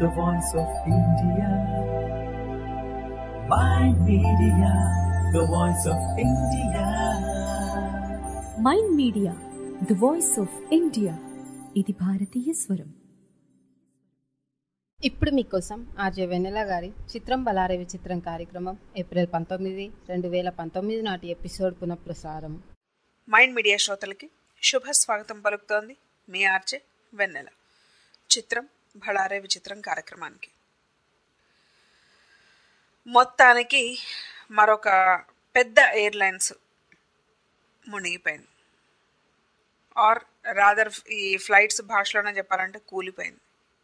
the voice of India. My media, the voice of India. Mind media the voice of India ఇది భారతీయ స్వరం ఇప్పుడు మీకోసం RJ వెన్నెల గారి చిత్రం బలారే విచిత్రం కార్యక్రమం ఏప్రిల్ పంతొమ్మిది రెండు వేల పంతొమ్మిది నాటి ఎపిసోడ్ పునఃప్రసారం మైండ్ మీడియా శ్రోతలకి శుభ స్వాగతం పలుకుతోంది మీ ఆర్జే వెన్నెల చిత్రం భళారే విచిత్రం కార్యక్రమానికి మొత్తానికి మరొక పెద్ద ఎయిర్లైన్స్ మునిగిపోయింది ఆర్ రాదర్ ఈ ఫ్లైట్స్ భాషలోనే చెప్పాలంటే కూలిపోయింది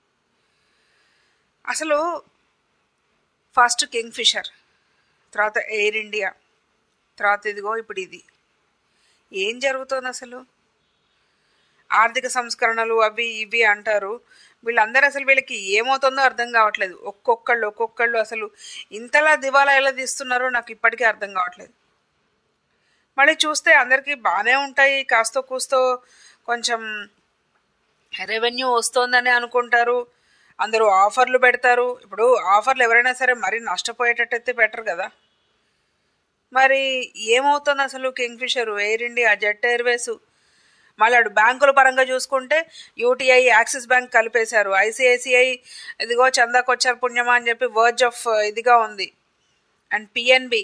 అసలు ఫస్ట్ కింగ్ ఫిషర్ తర్వాత ఎయిర్ ఇండియా తర్వాత ఇదిగో ఇప్పుడు ఇది ఏం జరుగుతుంది అసలు ఆర్థిక సంస్కరణలు అవి ఇవి అంటారు వీళ్ళందరూ అసలు వీళ్ళకి ఏమవుతుందో అర్థం కావట్లేదు ఒక్కొక్కళ్ళు ఒక్కొక్కళ్ళు అసలు ఇంతలా దివాలా ఎలా తీస్తున్నారో నాకు ఇప్పటికీ అర్థం కావట్లేదు మళ్ళీ చూస్తే అందరికీ బాగానే ఉంటాయి కాస్తో కూస్తో కొంచెం రెవెన్యూ వస్తోందని అనుకుంటారు అందరూ ఆఫర్లు పెడతారు ఇప్పుడు ఆఫర్లు ఎవరైనా సరే మరీ నష్టపోయేటట్టయితే బెటర్ కదా మరి ఏమవుతుంది అసలు Kingfisher Air India Jet Airways మళ్ళీ అటు బ్యాంకుల పరంగా చూసుకుంటే యూటీఐ యాక్సిస్ బ్యాంక్ కలిపేశారు ఐసిఐసిఐ ఇదిగో చందాకొచ్చారు పుణ్యమా అని చెప్పి వర్జ్ ఆఫ్ ఇదిగా ఉంది అండ్ పిఎన్బి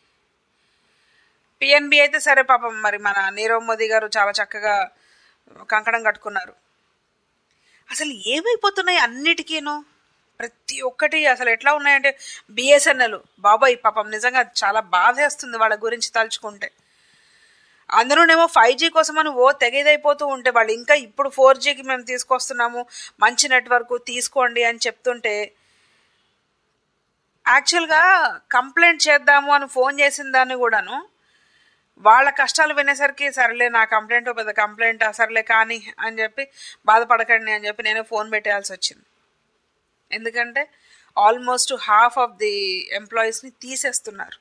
పిఎన్బి అయితే సరే పాపం మరి మన నీరవ్ మోదీ గారు చాలా చక్కగా కంకణం కట్టుకున్నారు అసలు ఏమైపోతున్నాయి అన్నిటికీను ప్రతి ఒక్కటి అసలు ఎట్లా ఉన్నాయంటే బిఎస్ఎన్ఎల్ బాబాయ్ పాపం నిజంగా చాలా బాధేస్తుంది వాళ్ళ గురించి తలుచుకుంటే అందరూనేమో ఫైవ్ జీ కోసమని ఓ తెగేదైపోతూ ఉంటే వాళ్ళు ఇంకా ఇప్పుడు ఫోర్ జీకి మేము తీసుకొస్తున్నాము మంచి నెట్వర్క్ తీసుకోండి అని చెప్తుంటే యాక్చువల్గా కంప్లైంట్ చేద్దాము అని ఫోన్ చేసిన దాన్ని కూడాను వాళ్ళ కష్టాలు వినేసరికి సర్లే నా కంప్లైంట్ పెద్ద కంప్లైంట్ సర్లే కానీ అని చెప్పి బాధపడకండి అని చెప్పి నేనే ఫోన్ పెట్టేయాల్సి వచ్చింది ఎందుకంటే ఆల్మోస్ట్ హాఫ్ ఆఫ్ ది ఎంప్లాయీస్ని తీసేస్తున్నారు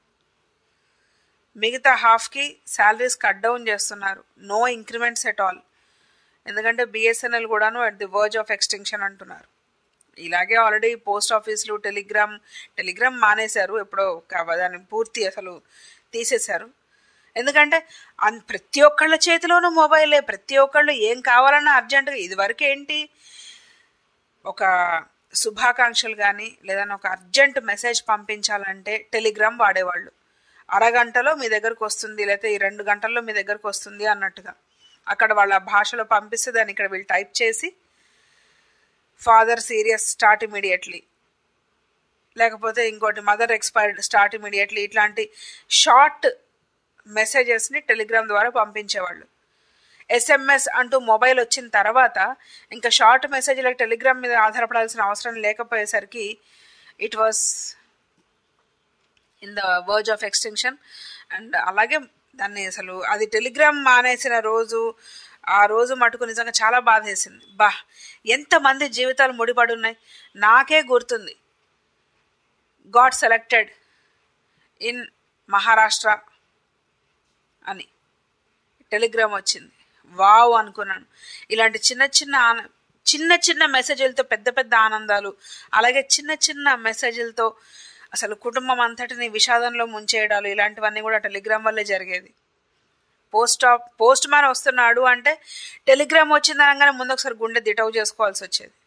మిగతా హాఫ్కి శాలరీస్ కట్ డౌన్ చేస్తున్నారు నో ఇంక్రిమెంట్స్ ఎట్ ఆల్ ఎందుకంటే బిఎస్ఎన్ఎల్ కూడాను at the verge of extension అంటున్నారు ఇలాగే ఆల్రెడీ పోస్ట్ ఆఫీసులు టెలిగ్రామ్ టెలిగ్రామ్ మానేశారు ఎప్పుడో దాన్ని పూర్తి అసలు తీసేశారు ఎందుకంటే అన్ ప్రతి ఒక్కళ్ళ చేతిలోనూ మొబైలే ప్రతి ఒక్కళ్ళు ఏం కావాలన్నా అర్జెంటుగా ఇదివరకు ఏంటి ఒక శుభాకాంక్షలు కానీ లేదా ఒక అర్జెంట్ మెసేజ్ పంపించాలంటే టెలిగ్రామ్ వాడేవాళ్ళు అరగంటలో మీ దగ్గరకు వస్తుంది లేకపోతే ఈ రెండు గంటల్లో మీ దగ్గరకు వస్తుంది అన్నట్టుగా అక్కడ వాళ్ళ భాషలో పంపిస్తే దాన్ని ఇక్కడ వీళ్ళు టైప్ చేసి ఫాదర్ సీరియస్ స్టార్ట్ ఇమీడియట్లీ లేకపోతే ఇంకోటి మదర్ ఎక్స్పైర్డ్ స్టార్ట్ ఇమీడియట్లీ ఇట్లాంటి షార్ట్ మెసేజెస్ని టెలిగ్రామ్ ద్వారా పంపించేవాళ్ళు ఎస్ఎంఎస్ అంటూ మొబైల్ వచ్చిన తర్వాత ఇంకా షార్ట్ మెసేజ్లకు టెలిగ్రామ్ మీద ఆధారపడాల్సిన అవసరం లేకపోయేసరికి it was in the verge of extension and అలాగే దాన్ని అసలు అది టెలిగ్రామ్ మానేసిన రోజు ఆ రోజు మటుకు నిజంగా చాలా బాధ వేసింది బా ఎంతమంది జీవితాలు ముడిపడి ఉన్నాయి నాకే గుర్తుంది గాడ్ సెలెక్టెడ్ ఇన్ మహారాష్ట్ర అని టెలిగ్రామ్ వచ్చింది వావ్ అనుకున్నాను ఇలాంటి చిన్న చిన్న ఆన చిన్న చిన్న మెసేజ్లతో పెద్ద పెద్ద ఆనందాలు అలాగే చిన్న చిన్న మెసేజ్లతో అసలు కుటుంబం అంతటిని విషాదంలో ముంచేయడాలు ఇలాంటివన్నీ కూడా టెలిగ్రామ్ వల్లే జరిగేది పోస్ట్ ఆఫ్ పోస్ట్ మ్యాన్ వస్తున్నాడు అంటే టెలిగ్రామ్ వచ్చింది అనగానే ముందు ఒకసారి గుండె దిటవు చేసుకోవాల్సి వచ్చేది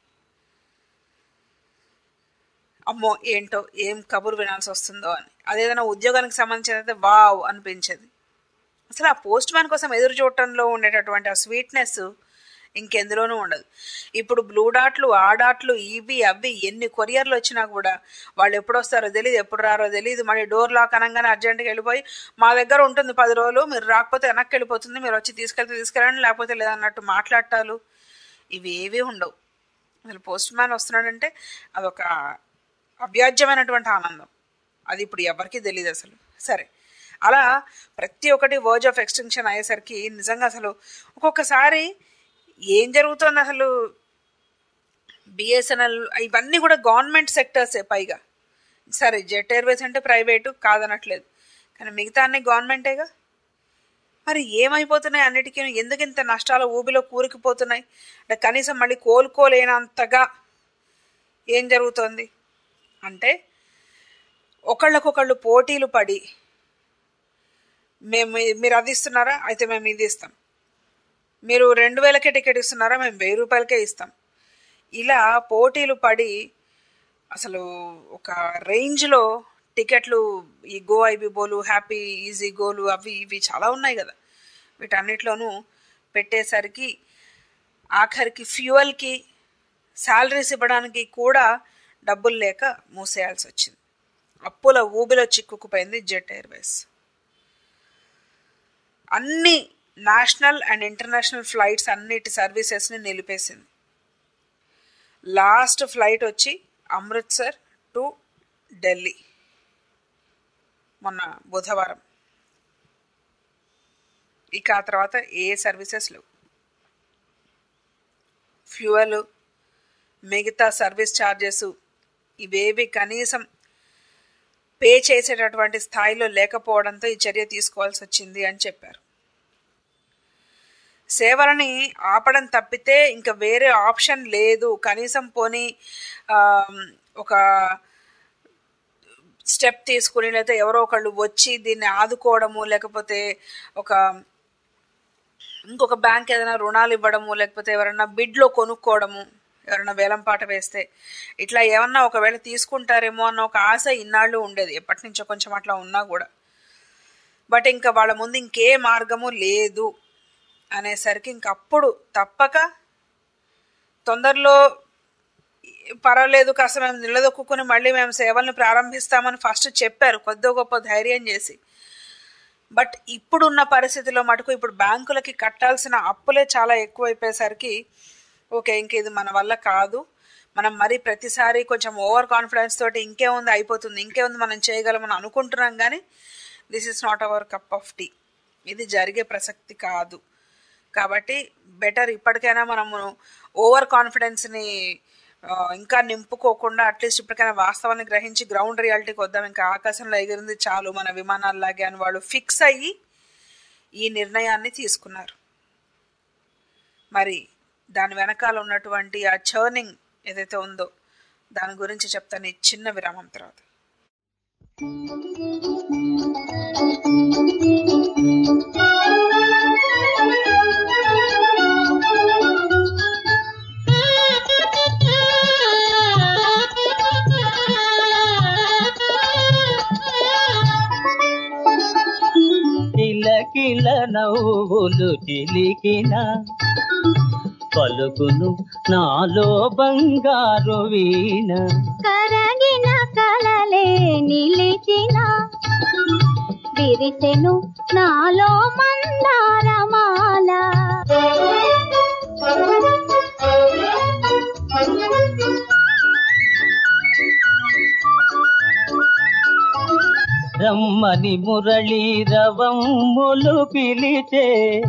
అమ్మో ఏంటో ఏం కబురు వినాల్సి వస్తుందో అని అదేదైనా ఉద్యోగానికి సంబంధించినైతే వావ్ అనిపించేది అసలు ఆ పోస్ట్ మ్యాన్ కోసం ఎదురు చూడటంలో ఉండేటటువంటి ఆ స్వీట్నెస్ ఇంకెందులోనూ ఉండదు ఇప్పుడు బ్లూ డాట్లు ఆ డాట్లు ఇవి అవి ఎన్ని కొరియర్లు వచ్చినా కూడా వాళ్ళు ఎప్పుడు వస్తారో తెలియదు ఎప్పుడు రారో తెలియదు మళ్ళీ డోర్ లాక్ అనగానే అర్జెంట్గా వెళ్ళిపోయి మా దగ్గర ఉంటుంది పది రోజులు మీరు రాకపోతే వెనక్కి వెళ్ళిపోతుంది మీరు వచ్చి తీసుకెళ్తే తీసుకెళ్ళండి లేకపోతే లేదన్నట్టు మాట్లాడటాలు ఇవి ఏవీ ఉండవు అసలు పోస్ట్ మ్యాన్ వస్తున్నాడంటే అదొక అవ్యాజ్యమైనటువంటి ఆనందం అది ఇప్పుడు ఎవరికీ తెలియదు అసలు సరే అలా ప్రతి ఒక్కటి వర్జ్ ఆఫ్ ఎక్స్టెన్షన్ అయ్యేసరికి నిజంగా అసలు ఒక్కొక్కసారి ఏం జరుగుతుంది అసలు బిఎస్ఎన్ఎల్ ఇవన్నీ కూడా గవర్నమెంట్ సెక్టర్సే పైగా సరే జెట్ ఎయిర్వేస్ అంటే ప్రైవేటు కాదనట్లేదు కానీ మిగతా అన్ని గవర్నమెంటేగా మరి ఏమైపోతున్నాయి అన్నిటికీ ఎందుకు ఇంత నష్టాల ఊబిలో కూరుకుపోతున్నాయి అంటే కనీసం మళ్ళీ కోలుకోలేనంతగా ఏం జరుగుతోంది అంటే ఒకళ్ళకొకళ్ళు పోటీలు పడి మేము మీరు అది ఇస్తున్నారా అయితే మేము ఇది ఇస్తాం మీరు రెండు వేలకే టికెట్ ఇస్తున్నారా మేము వెయ్యి రూపాయలకే ఇస్తాం ఇలా పోటీలు పడి అసలు ఒక రేంజ్లో టికెట్లు ఈ గో ఐబీ బోలు హ్యాపీ ఈజీ గోలు అవి ఇవి చాలా ఉన్నాయి కదా వీటన్నిటిలోనూ పెట్టేసరికి ఆఖరికి ఫ్యూయల్కి శాలరీస్ ఇవ్వడానికి కూడా డబ్బులు లేక మూసేయాల్సి వచ్చింది అప్పుల ఊబిలో చిక్కుకుపోయింది జెట్ ఎయిర్వేస్ అన్ని నేషనల్ అండ్ ఇంటర్నేషనల్ ఫ్లైట్స్ అన్నిటి సర్వీసెస్ని నిలిపేసింది లాస్ట్ ఫ్లైట్ వచ్చి అమృత్సర్ టు ఢిల్లీ మొన్న బుధవారం ఇక ఆ తర్వాత ఏ సర్వీసెస్ లేవు ఫ్యూయల్ మిగతా సర్వీస్ ఛార్జెస్ ఇవేవి కనీసం పే చేసేటటువంటి స్థాయిలో లేకపోవడంతో ఈ చర్య తీసుకోవాల్సి వచ్చింది అని చెప్పారు సేవలని ఆపడం తప్పితే ఇంకా వేరే ఆప్షన్ లేదు కనీసం పోనీ ఆ, ఒక స్టెప్ తీసుకుని లేకపోతే ఎవరో ఒకళ్ళు వచ్చి దీన్ని ఆదుకోవడము లేకపోతే ఒక ఇంకొక బ్యాంక్ ఏదైనా రుణాలు ఇవ్వడము లేకపోతే ఎవరైనా బిడ్లో కొనుక్కోవడము ఎవరైనా వేలం పాట వేస్తే ఇట్లా ఏమన్నా ఒకవేళ తీసుకుంటారేమో అన్న ఒక ఆశ ఇన్నాళ్ళు ఉండేది ఎప్పటి నుంచో కొంచెం అట్లా ఉన్నా కూడా బట్ ఇంకా వాళ్ళ ముందు ఇంకే మార్గము లేదు అనేసరికి ఇంకప్పుడు తప్పక తొందరలో పర్వాలేదు కాస్త మేము నిలదొక్కుని మళ్ళీ మేము సేవలను ప్రారంభిస్తామని ఫస్ట్ చెప్పారు కొద్ది గొప్ప ధైర్యం చేసి బట్ ఇప్పుడున్న పరిస్థితిలో మటుకు ఇప్పుడు బ్యాంకులకి కట్టాల్సిన అప్పులే చాలా ఎక్కువైపోయేసరికి ఓకే ఇంక ఇది మన వల్ల కాదు మనం మరి ప్రతిసారి కొంచెం ఓవర్ కాన్ఫిడెన్స్ తోటి ఇంకేముంది అయిపోతుంది ఇంకేముంది మనం చేయగలమని అనుకుంటున్నాం కానీ this is not our cup of tea ఇది జరిగే ప్రసక్తి కాదు కాబట్టి బెటర్ ఇప్పటికైనా మనము ఓవర్ కాన్ఫిడెన్స్ని ఆ, ఇంకా నింపుకోకుండా అట్లీస్ట్ ఇప్పటికైనా వాస్తవాన్ని గ్రహించి గ్రౌండ్ రియాలిటీకి వద్దాం ఇంకా ఆకాశంలో ఎగిరింది చాలు మన విమానాల్లాగే అని వాళ్ళు ఫిక్స్ అయ్యి ఈ నిర్ణయాన్ని తీసుకున్నారు మరి దాని వెనకాల ఉన్నటువంటి ఆ చర్నింగ్ ఏదైతే ఉందో దాని గురించి చెప్తాను ఈ చిన్న విరామం తర్వాత కిలకిల నవ్వులు చిలికిన పలుకును నాలో బంగారు వీణ కరగిన కలలే నిలిచిన విరిసెను నాలో మందారమాల రమ్మని మురళీ రవమ్ములు పిలిచే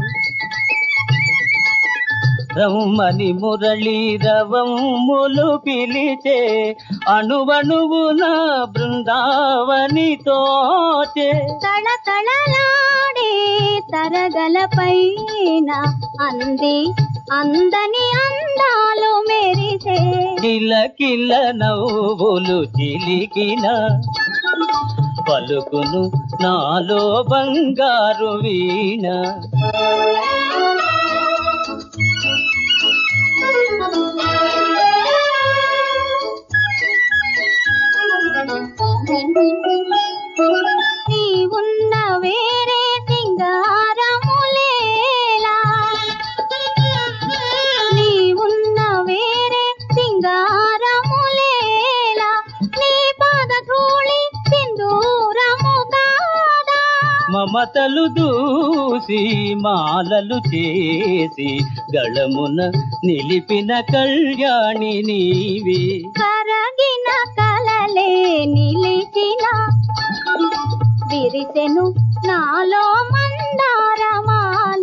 రమ్మని మురళీ రవమ్ములు పిలిచే అణువణువున బృందావని తోచే తళతళలాడే తరగల పైన అంది అందని అందాలు మెరిసే కిలకిల నవ్వులు చిలికిన పలుకును నాలో బంగారు వీణ నీ ఉన్న వేరే సింగారములేలా నీ ఉన్న వేరే సింగారములేలా నీ పాద ధూళి సింధూరము కాదా మమతలు దూసి మాలలు చేసి గళమున నిలిపిన కళ్యాణి నీవే కరగిన కలలే నిలిచిన విరిసెను నాలో మందారమాల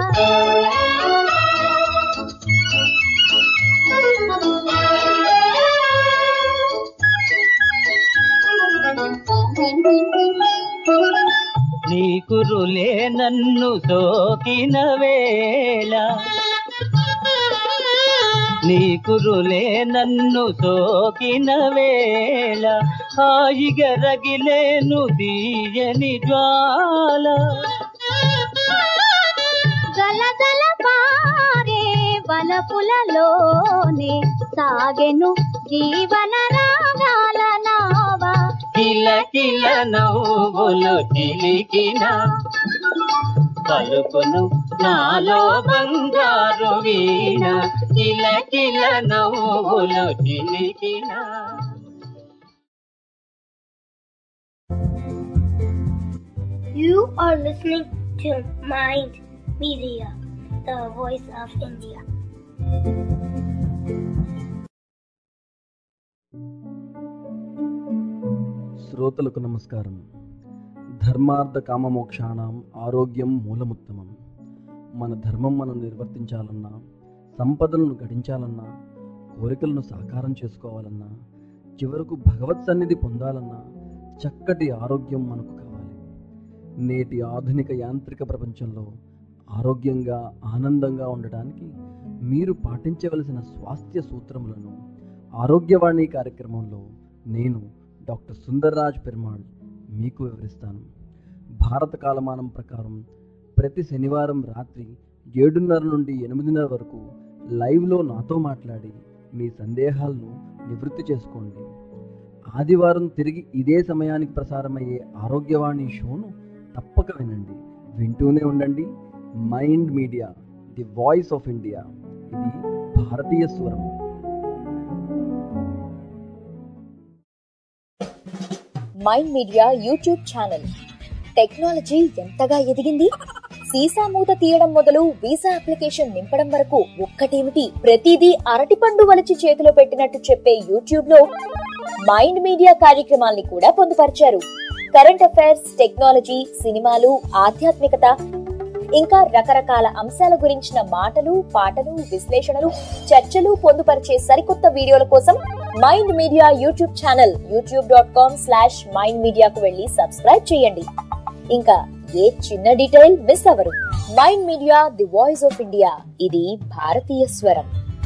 నీ కురులే నన్ను సోకిన వేళ నీ కురులే నన్ను సోకిన వేళ హాయిగా రగిలేను తీయని జ్వాల గలగల పారే వలపులలోనే సాగెను జీవన రాగాల నావా కిల కిల నవ్వులు చిలికిన పలుకును నాలో బంగారు వీణ కిల కిల నవ్వులు చిలికిన You are listening to Mind Media, the voice of India. శ్రోతలకు నమస్కారం ధర్మార్థ కామమోక్షాణం ఆరోగ్యం మూలముత్తమం మన ధర్మం మనం నిర్వర్తించాలన్నా సంపదలను గడించాలన్నా కోరికలను సాకారం చేసుకోవాలన్నా చివరకు భగవత్ సన్నిధి పొందాలన్నా చక్కటి ఆరోగ్యం మనకు కావాలి నేటి ఆధునిక యాంత్రిక ప్రపంచంలో ఆరోగ్యంగా ఆనందంగా ఉండటానికి మీరు పాటించవలసిన స్వాస్థ్య సూత్రములను ఆరోగ్యవాణి కార్యక్రమంలో నేను డాక్టర్ సుందర్రాజ్ పెరుమాళ్ మీకు వివరిస్తాను భారత కాలమానం ప్రకారం ప్రతి శనివారం రాత్రి ఏడున్నర నుండి ఎనిమిదిన్నర వరకు లైవ్లో నాతో మాట్లాడి మీ సందేహాలను నివృత్తి చేసుకోండి ఆదివారం తిరిగి ఇదే సమయానికి ప్రసారమయ్యే ఆరోగ్యవాణి షోను తప్పక వినండి వింటూనే ఉండండి mind media the voice of India ఇది భారతీయ స్వరం mind media YouTube channel technology ఎంతగా ఎదిగింది సీసా మూత తీయడం మొదలు వీసా అప్లికేషన్ నింపడం వరకు ఒక్కటేమిటి ప్రతిదీ అరటిపండు వలిచి చేతిలో పెట్టినట్టు చెప్పే యూట్యూబ్ లో మైండ్ మీడియా కార్యక్రమాల్ని కూడా పొందుపరిచారు కరెంట్ అఫైర్స్ టెక్నాలజీ సినిమాలు ఆధ్యాత్మికత ఇంకా రకరకాల అంశాల గురించిన మాటలు పాటలు విశ్లేషణలు చర్చలు పొందుపరిచే సరికొత్త వీడియోల కోసం mind media YouTube channel YouTube dot com slash mind మీడియాకు వెళ్ళి సబ్స్క్రైబ్ చేయండి ఇంకా ఏ చిన్న డీటెయిల్ మిస్ అవ్వరు mind media the voice of India ఇది భారతీయ స్వరం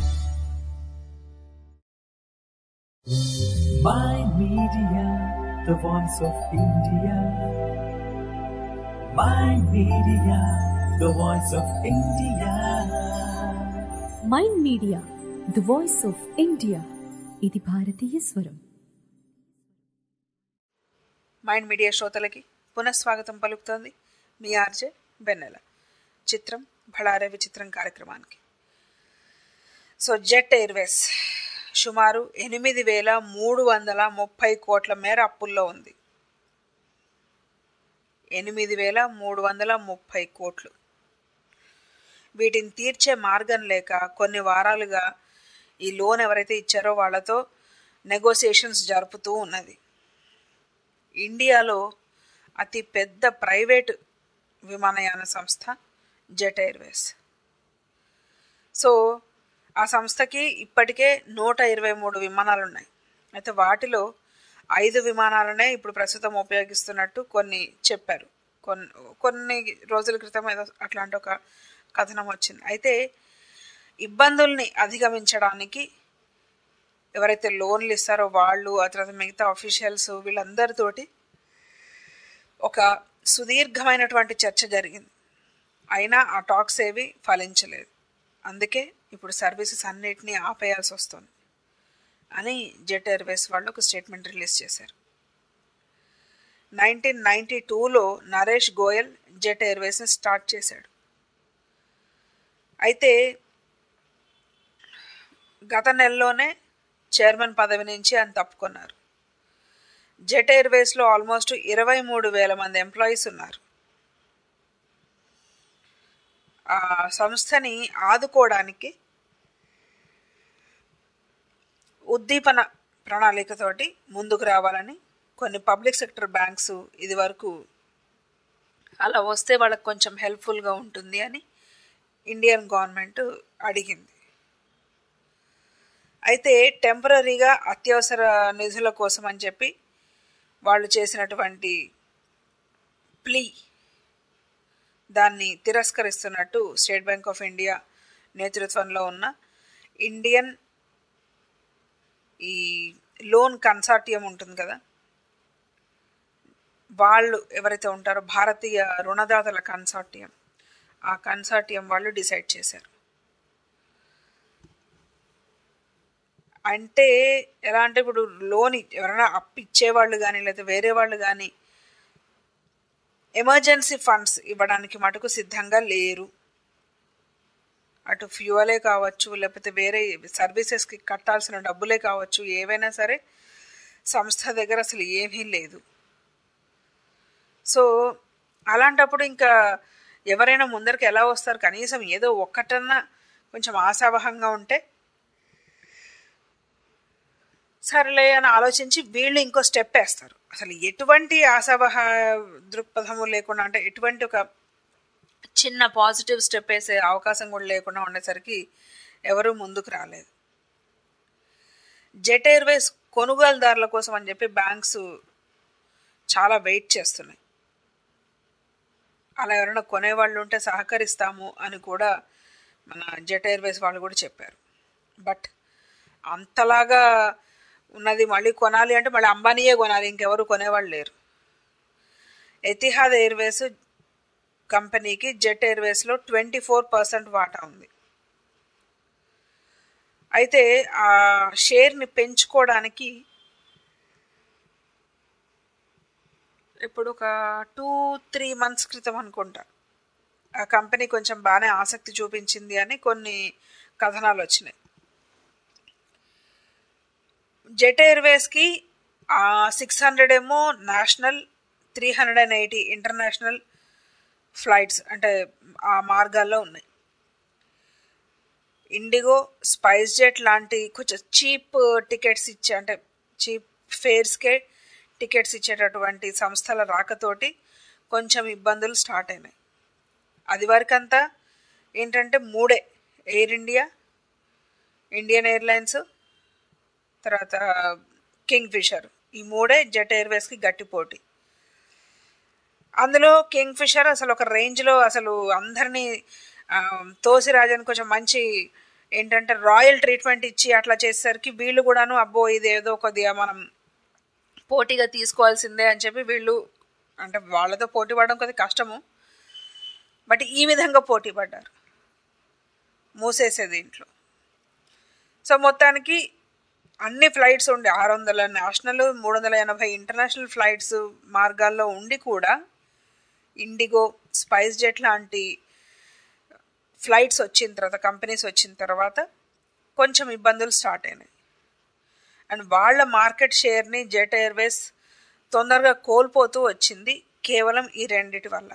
Mind Media, the voice of India. Mind Media, the voice of India. Mind media the voice of India ఇది భారతీయ స్వరం మైండ్ మీడియా శ్రోతలకి పునఃస్వాగతం పలుకుతోంది మీ ఆర్జే బెన్నెల చిత్రం భళారే విచిత్రం కార్యక్రమానికి సో జెట్ ఎయిర్వేస్ సుమారు ఎనిమిది వేల మూడు వందల ముప్పై కోట్ల మేర అప్పుల్లో ఉంది ఎనిమిది వేల మూడు వందల ముప్పై కోట్లు వీటిని తీర్చే మార్గం లేక కొన్ని వారాలుగా ఈ లోన్ ఎవరైతే ఇచ్చారో వాళ్ళతో నెగోసియేషన్స్ జరుపుతూ ఉన్నది ఇండియాలో అతి పెద్ద ప్రైవేట్ విమానయాన సంస్థ జెట్ ఎయిర్వేస్ సో ఆ సంస్థకి ఇప్పటికే నూట ఇరవై మూడు విమానాలు ఉన్నాయి అయితే వాటిలో ఐదు విమానాలనే ఇప్పుడు ప్రస్తుతం ఉపయోగిస్తున్నట్టు కొన్ని చెప్పారు కొన్ని కొన్ని రోజుల క్రితం ఏదో అట్లాంటి ఒక కథనం వచ్చింది అయితే ఇబ్బందుల్ని అధిగమించడానికి ఎవరైతే లోన్లు ఇస్తారో వాళ్ళు ఆ తర్వాత మిగతా అఫీషియల్స్ వీళ్ళందరితోటి ఒక సుదీర్ఘమైనటువంటి చర్చ జరిగింది అయినా ఆ టాక్స్ ఏవి ఫలించలేదు అందుకే ఇప్పుడు సర్వీసెస్ అన్నిటినీ ఆపేయాల్సి వస్తుంది అని జెట్ ఎయిర్వేస్ వాళ్ళు ఒక స్టేట్మెంట్ రిలీజ్ చేశారు నైన్టీన్ నైన్టీ టూలో నరేష్ గోయల్ జెట్ ఎయిర్వేస్ని స్టార్ట్ చేశాడు అయితే గత నెలలోనే చైర్మన్ పదవి నుంచి ఆయన తప్పుకున్నారు జెట్ ఎయిర్వేస్లో ఆల్మోస్ట్ ఇరవై మూడు వేల మంది ఎంప్లాయీస్ ఉన్నారు ఆ సంస్థని ఆదుకోవడానికి ఉద్దీపన ప్రణాళికతోటి ముందుకు రావాలని కొన్ని పబ్లిక్ సెక్టర్ బ్యాంక్స్ ఇది వరకు అలా వస్తే వాళ్ళకి కొంచెం హెల్ప్ఫుల్గా ఉంటుంది అని ఇండియన్ గవర్నమెంట్ అడిగింది అయితే టెంపరీగా అత్యవసర నిధుల కోసం అని చెప్పి వాళ్ళు చేసినటువంటి ప్లీ దాన్ని తిరస్కరిస్తున్నట్టు స్టేట్ బ్యాంక్ ఆఫ్ ఇండియా నేతృత్వంలో ఉన్న ఇండియన్ ఈ లోన్ కన్సార్టియం ఉంటుంది కదా వాళ్ళు ఎవరైతే ఉంటారో భారతీయ రుణదాతల కన్సార్టియం ఆ కన్సార్టియం వాళ్ళు డిసైడ్ చేశారు అంటే ఎలా అంటే ఇప్పుడు లోన్ ఎవరైనా అప్పు ఇచ్చేవాళ్ళు కానీ లేదా వేరే వాళ్ళు కానీ ఎమర్జెన్సీ ఫండ్స్ ఇవ్వడానికి మటుకు సిద్ధంగా లేరు అటు ఫ్యూయలే కావచ్చు లేకపోతే వేరే సర్వీసెస్కి కట్టాల్సిన డబ్బులే కావచ్చు ఏవైనా సరే సంస్థ దగ్గర అసలు ఏమీ లేదు సో అలాంటప్పుడు ఇంకా ఎవరైనా ముందరికి ఎలా వస్తారు కనీసం ఏదో ఒక్కటన్నా కొంచెం ఆశావహంగా ఉంటే సరేలే అని ఆలోచించి వీళ్ళు ఇంకో స్టెప్ వేస్తారు అసలు ఎటువంటి ఆశావహ దృక్పథము లేకుండా అంటే ఎటువంటి ఒక చిన్న పాజిటివ్ స్టెప్ వేసే అవకాశం కూడా లేకుండా ఉండేసరికి ఎవరూ ముందుకు రాలేదు జెట్ ఎయిర్వేస్ కొనుగోలుదారుల కోసం అని చెప్పి బ్యాంక్స్ చాలా వెయిట్ చేస్తున్నాయి అలా ఎవరైనా కొనేవాళ్ళు ఉంటే సహకరిస్తాము అని కూడా మన జెట్ ఎయిర్వేస్ వాళ్ళు కూడా చెప్పారు బట్ అంతలాగా ఉన్నది మళ్ళీ కొనాలి అంటే మళ్ళీ అంబానీయే కొనాలి ఇంకెవరు కొనేవాళ్ళు లేరు ఎతిహాద్ ఎయిర్వేస్ కంపెనీకి జెట్ ఎయిర్వేస్లో ట్వంటీ ఫోర్ పర్సెంట్ వాటా ఉంది అయితే ఆ షేర్ని పెంచుకోవడానికి ఇప్పుడు ఒక టూ త్రీ మంత్స్ క్రితం అనుకుంటా ఆ కంపెనీ కొంచెం బాగానే ఆసక్తి చూపించింది అని కొన్ని కథనాలు వచ్చినాయి జెట్ ఎయిర్వేస్కి సిక్స్ హండ్రెడ్ ఏమో national three hundred and eighty international flights అంటే ఆ మార్గాల్లో ఉన్నాయి ఇండిగో స్పైస్ జెట్ లాంటి కొంచెం చీప్ టికెట్స్ ఇచ్చే అంటే చీప్ ఫేర్స్కే టికెట్స్ ఇచ్చేటటువంటి సంస్థల రాకతోటి కొంచెం ఇబ్బందులు స్టార్ట్ అయినాయి అది వరకంతా ఏంటంటే మూడే ఎయిర్ ఇండియా ఇండియన్ ఎయిర్లైన్స్ తర్వాత కింగ్ ఫిషర్ ఈ మూడే జెట్ ఎయిర్వేస్కి గట్టి పోటీ అందులో కింగ్ ఫిషర్ అసలు ఒక రేంజ్లో అసలు అందరినీ తోసి రాజని కొంచెం మంచి ఏంటంటే రాయల్ ట్రీట్మెంట్ ఇచ్చి అట్లా చేసేసరికి వీళ్ళు కూడాను అబ్బో ఇది ఏదో కొద్దిగా మనం పోటీగా తీసుకోవాల్సిందే అని చెప్పి వీళ్ళు అంటే వాళ్ళతో పోటీ పడడం కొద్దిగా కష్టము బట్ ఈ విధంగా పోటీ పడ్డారు మూసేసే దీంట్లో సో మొత్తానికి అన్ని ఫ్లైట్స్ ఉండి ఆరు వందల నేషనల్ మూడు వందల ఎనభై ఇంటర్నేషనల్ ఫ్లైట్స్ మార్గాల్లో ఉండి కూడా ఇండిగో స్పైస్ జెట్ లాంటి ఫ్లైట్స్ వచ్చిన తర్వాత కంపెనీస్ వచ్చిన తర్వాత కొంచెం ఇబ్బందులు స్టార్ట్ అయినాయి అండ్ వాళ్ళ మార్కెట్ షేర్ని జెట్ ఎయిర్వేస్ తొందరగా కోల్పోతూ వచ్చింది కేవలం ఈ రెండిటి వల్ల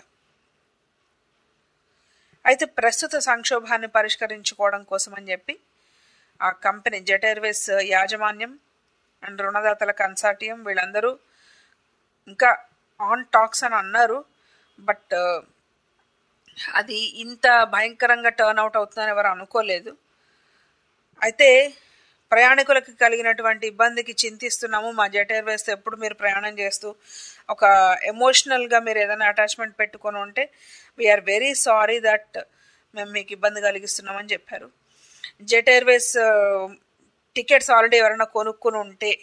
అయితే ప్రస్తుత సంక్షోభాన్ని పరిష్కరించుకోవడం కోసం అని చెప్పి ఆ కంపెనీ జెట్ ఎయిర్వేస్ యాజమాన్యం అండ్ రుణదాతల కన్సార్టియం వీళ్ళందరూ ఇంకా ఆన్ టాక్స్ అని అన్నారు బట్ అది ఇంత భయంకరంగా టర్న్ అవుట్ అవుతుందని ఎవరు అనుకోలేదు అయితే ప్రయాణికులకు కలిగినటువంటి ఇబ్బందికి చింతిస్తున్నాము మా జెట్ ఎయిర్వేస్ ఎప్పుడు మీరు ప్రయాణం చేస్తూ ఒక ఎమోషనల్గా మీరు ఏదైనా అటాచ్మెంట్ పెట్టుకొని ఉంటే వీఆర్ వెరీ సారీ దట్ మేము మీకు ఇబ్బంది కలిగిస్తున్నామని చెప్పారు జెట్ ఎయిర్వేస్ టికెట్స్ ఆల్రెడీ ఎవరైనా కొనుక్కుని ఉంటే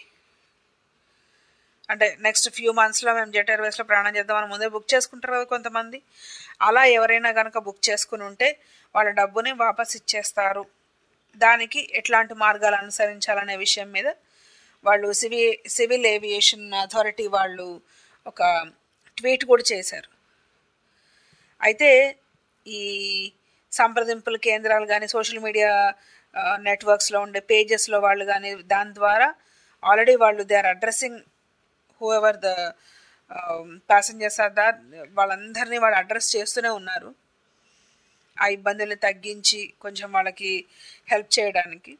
అంటే నెక్స్ట్ ఫ్యూ మంత్స్లో మేము జెట్ ఎయిర్వేస్లో ప్రయాణం చేద్దామని ముందే బుక్ చేసుకుంటారు కదా కొంతమంది అలా ఎవరైనా కనుక బుక్ చేసుకుని ఉంటే వాళ్ళ డబ్బుని వాపస్ ఇచ్చేస్తారు దానికి ఎట్లాంటి మార్గాలు అనుసరించాలనే విషయం మీద వాళ్ళు సివి సివిల్ ఏవియేషన్ అథారిటీ వాళ్ళు ఒక ట్వీట్ కూడా చేశారు అయితే ఈ సంప్రదింపుల కేంద్రాలు కానీ సోషల్ మీడియా నెట్వర్క్స్లో ఉండే పేజెస్లో వాళ్ళు కానీ దాని ద్వారా ఆల్రెడీ వాళ్ళు they are addressing whoever the passengers are there వాళ్ళందరినీ వాళ్ళు అడ్రస్ చేస్తూనే ఉన్నారు ఆ ఇబ్బందులు తగ్గించి కొంచెం వాళ్ళకి హెల్ప్ చేయడానికి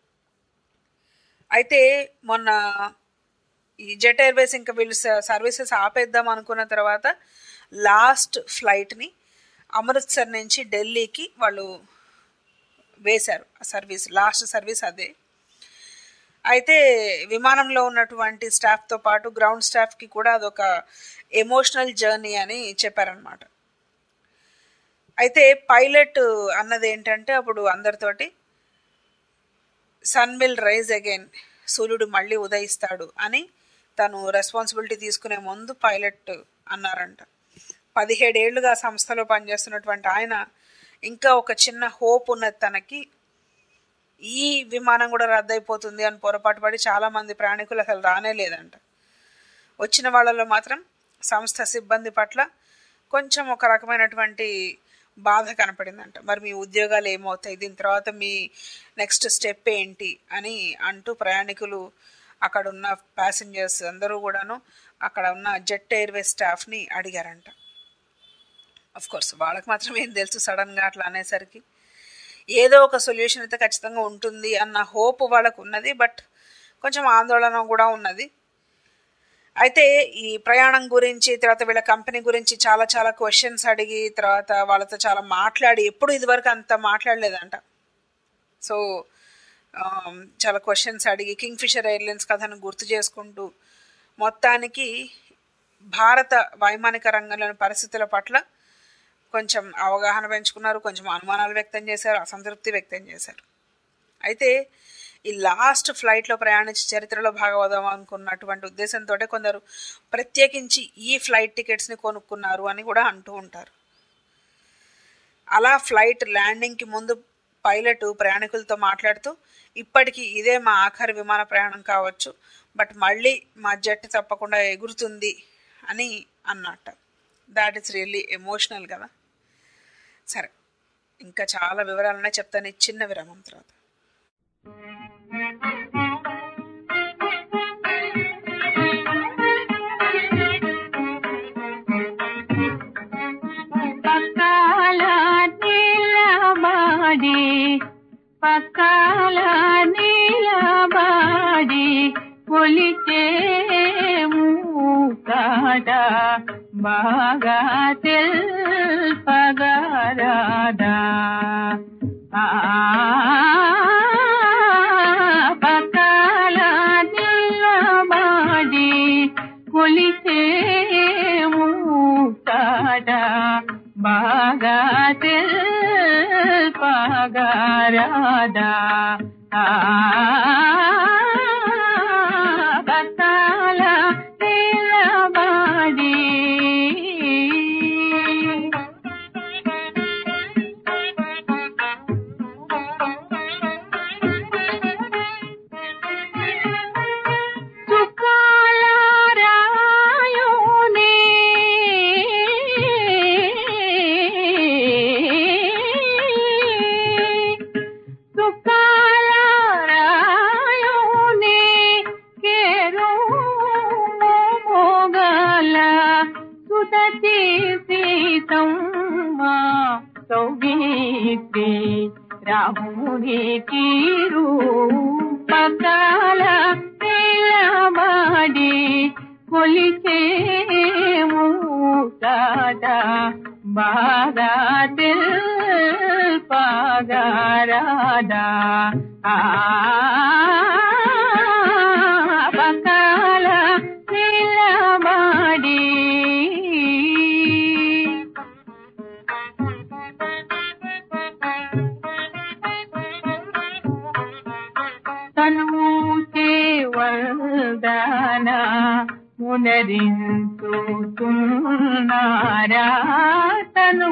అయితే మొన్న ఈ జెట్ ఎయిర్వేస్ ఇంకా వీళ్ళు సర్వీసెస్ ఆపేద్దాం అనుకున్న తర్వాత లాస్ట్ ఫ్లైట్ని అమృత్సర్ నుంచి ఢిల్లీకి వాళ్ళు వేశారు ఆ సర్వీస్ లాస్ట్ సర్వీస్ అదే అయితే విమానంలో ఉన్నటువంటి స్టాఫ్తో పాటు గ్రౌండ్ స్టాఫ్కి కూడా అదొక ఎమోషనల్ జర్నీ అని చెప్పారనమాట అయితే పైలట్ అన్నది ఏంటంటే అప్పుడు అందరితోటి సన్ విల్ రైజ్ అగైన్ సూర్యుడు మళ్ళీ ఉదయిస్తాడు అని తను రెస్పాన్సిబిలిటీ తీసుకునే ముందు పైలట్ అన్నారంట పదిహేడేళ్లుగా ఆ సంస్థలో పనిచేస్తున్నటువంటి ఆయన ఇంకా ఒక చిన్న హోప్ ఉన్నది తనకి ఈ విమానం కూడా రద్దయిపోతుంది అని పొరపాటు పడి చాలా మంది ప్రయాణికులు అసలు రానే లేదంట వచ్చిన వాళ్ళలో మాత్రం సంస్థ సిబ్బంది పట్ల కొంచెం ఒక రకమైనటువంటి బాధ కనపడిందంట మరి మీ ఉద్యోగాలు ఏమవుతాయి దీని తర్వాత మీ నెక్స్ట్ స్టెప్ ఏంటి అని అంటూ ప్రయాణికులు అక్కడ ఉన్న ప్యాసింజర్స్ అందరూ కూడాను అక్కడ ఉన్న జెట్ ఎయిర్వేస్ స్టాఫ్ని అడిగారంట అఫ్ కోర్స్ వాళ్ళకి మాత్రం ఏం తెలుసు సడన్గా అట్లా అనేసరికి ఏదో ఒక సొల్యూషన్ అయితే ఖచ్చితంగా ఉంటుంది అన్న హోప్ వాళ్ళకు ఉన్నది బట్ కొంచెం ఆందోళన కూడా ఉన్నది అయితే ఈ ప్రయాణం గురించి తర్వాత వీళ్ళ కంపెనీ గురించి చాలా చాలా క్వశ్చన్స్ అడిగి తర్వాత వాళ్ళతో చాలా మాట్లాడి ఎప్పుడు ఇదివరకు అంత మాట్లాడలేదంట సో చాలా క్వశ్చన్స్ అడిగి కింగ్ ఫిషర్ ఎయిర్లైన్స్ కథను గుర్తు చేసుకుంటూ మొత్తానికి భారత వైమానిక రంగంలోని పరిస్థితుల పట్ల కొంచెం అవగాహన పెంచుకున్నారు కొంచెం అనుమానాలు వ్యక్తం చేశారు అసంతృప్తి వ్యక్తం చేశారు అయితే ఈ లాస్ట్ ఫ్లైట్లో ప్రయాణించి చరిత్రలో భాగవదాం అనుకున్నటువంటి ఉద్దేశంతో కొందరు ప్రత్యేకించి ఈ ఫ్లైట్ టికెట్స్ని కొనుక్కున్నారు అని కూడా అంటూ ఉంటారు అలా ఫ్లైట్ ల్యాండింగ్కి ముందు పైలట్ ప్రయాణికులతో మాట్లాడుతూ ఇప్పటికీ ఇదే మా ఆఖరి విమాన ప్రయాణం కావచ్చు బట్ మళ్ళీ మా జట్టు తప్పకుండా ఎగురుతుంది అని అన్నట్ట దాట్ ఈస్ రియల్లీ ఎమోషనల్ కదా సరే ఇంకా చాలా వివరాలనే చెప్తాను ఈ చిన్న విరామం తర్వాత పక్కాల నీలబాడి పక్కాల నీలబాడి కొలిచే మూకాట బాగా తెల్పగరాదా ఆ పక్కాల నీలబాడి కొలిచే మూకాట బాగా తెల్పగరాదా ఆ బతాల నిలబడి చుక్కాల రాయునే చుక్కాల రాయునే కేరు మోగల సుదతి సీతమ్మ సౌగీతి రాముని తీరు పకాల నిలబడి కొలిచే మూసాట బాగా పగారాదా ఆ పకాల నిలబడి తను వల్దాన మునరించుతున్నారా తను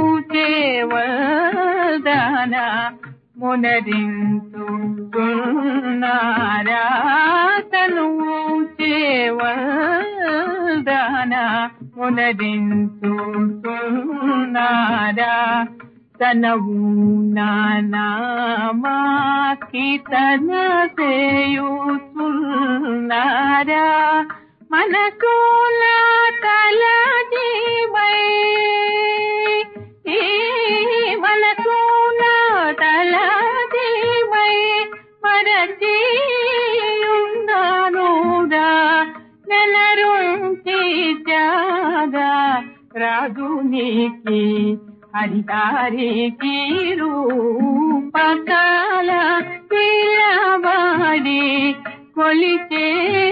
వల్దాన మునరించుతున్నారా తను వల్దాన మునరించుతున్నారా తనవు నామాకి తన సేయుచున్నారా మనసుల తల జీవై ఈ మనసుల తల జీవై మరచి ఉన్నానురా నెలరుంచి జాగా రాజునికి హరిదారికి రూపకాల పిలవాడి కొలిచే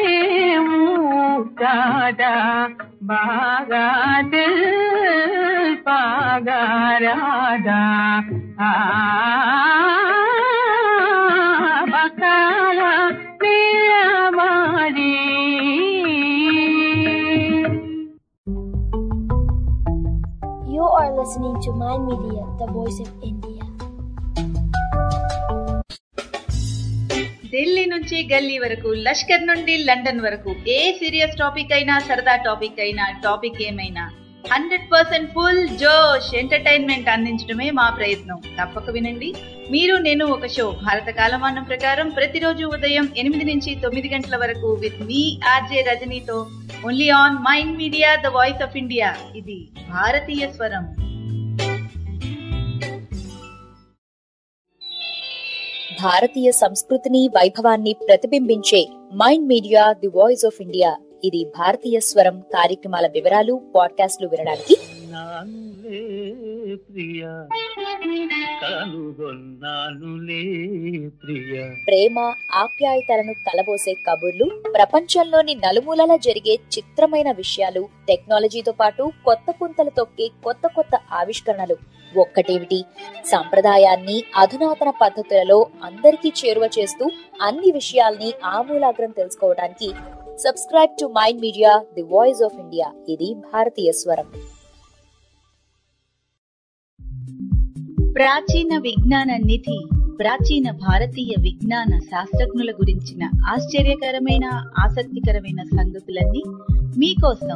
మూకాట బాగా పగారాదా ఆ listening to Mind Media, the voice of India. Delhi నుంచి గల్లీ వరకు లష్కర్ నుండి లండన్ వరకు ఏ సీరియస్ టాపిక్ అయినా సరదా టాపిక్ అయినా టాపిక్ ఏమైనా హండ్రెడ్ పర్సెంట్ ఫుల్ జోష్ ఎంటర్టైన్మెంట్ అందించడమే మా ప్రయత్నం తప్పక వినండి మీరు నేను ఒక షో భారత కాలమానం ప్రకారం ప్రతిరోజు ఉదయం ఎనిమిది నుంచి తొమ్మిది గంటల వరకు విత్ మీ ఆర్జే రజనీతో only on mind media the voice of India ఇది భారతీయ స్వరం భారతీయ సంస్కృతిని వైభవాన్ని ప్రతిబింబించే mind media the voice of India ఇది భారతీయ స్వరం కార్యక్రమాల వివరాలు పాడ్కాస్ట్లు వినడానికి నానులే ప్రియ కనుగొన్నానులే ప్రియ ప్రేమ ఆప్యాయతలను కలబోసే కబుర్లు ప్రపంచంలోని నలుమూలలా జరిగే చిత్రమైన విషయాలు టెక్నాలజీతో పాటు కొత్త పుంతలు తొక్కే కొత్త కొత్త ఆవిష్కరణలు ఒక్కటేమిటి సంప్రదాయాన్ని అధునాతన పద్ధతులలో అందరికీ చేరువ చేస్తూ అన్ని విషయాల్ని ఆమూలాగ్రం తెలుసుకోవడానికి subscribe to mind media the voice of India ఇది భారతీయ స్వరం ప్రాచీన విజ్ఞాన నిధి ప్రాచీన భారతీయ విజ్ఞాన శాస్త్రజ్ఞుల గురించిన ఆశ్చర్యకరమైన ఆసక్తికరమైన సంగతులన్నీ మీకోసం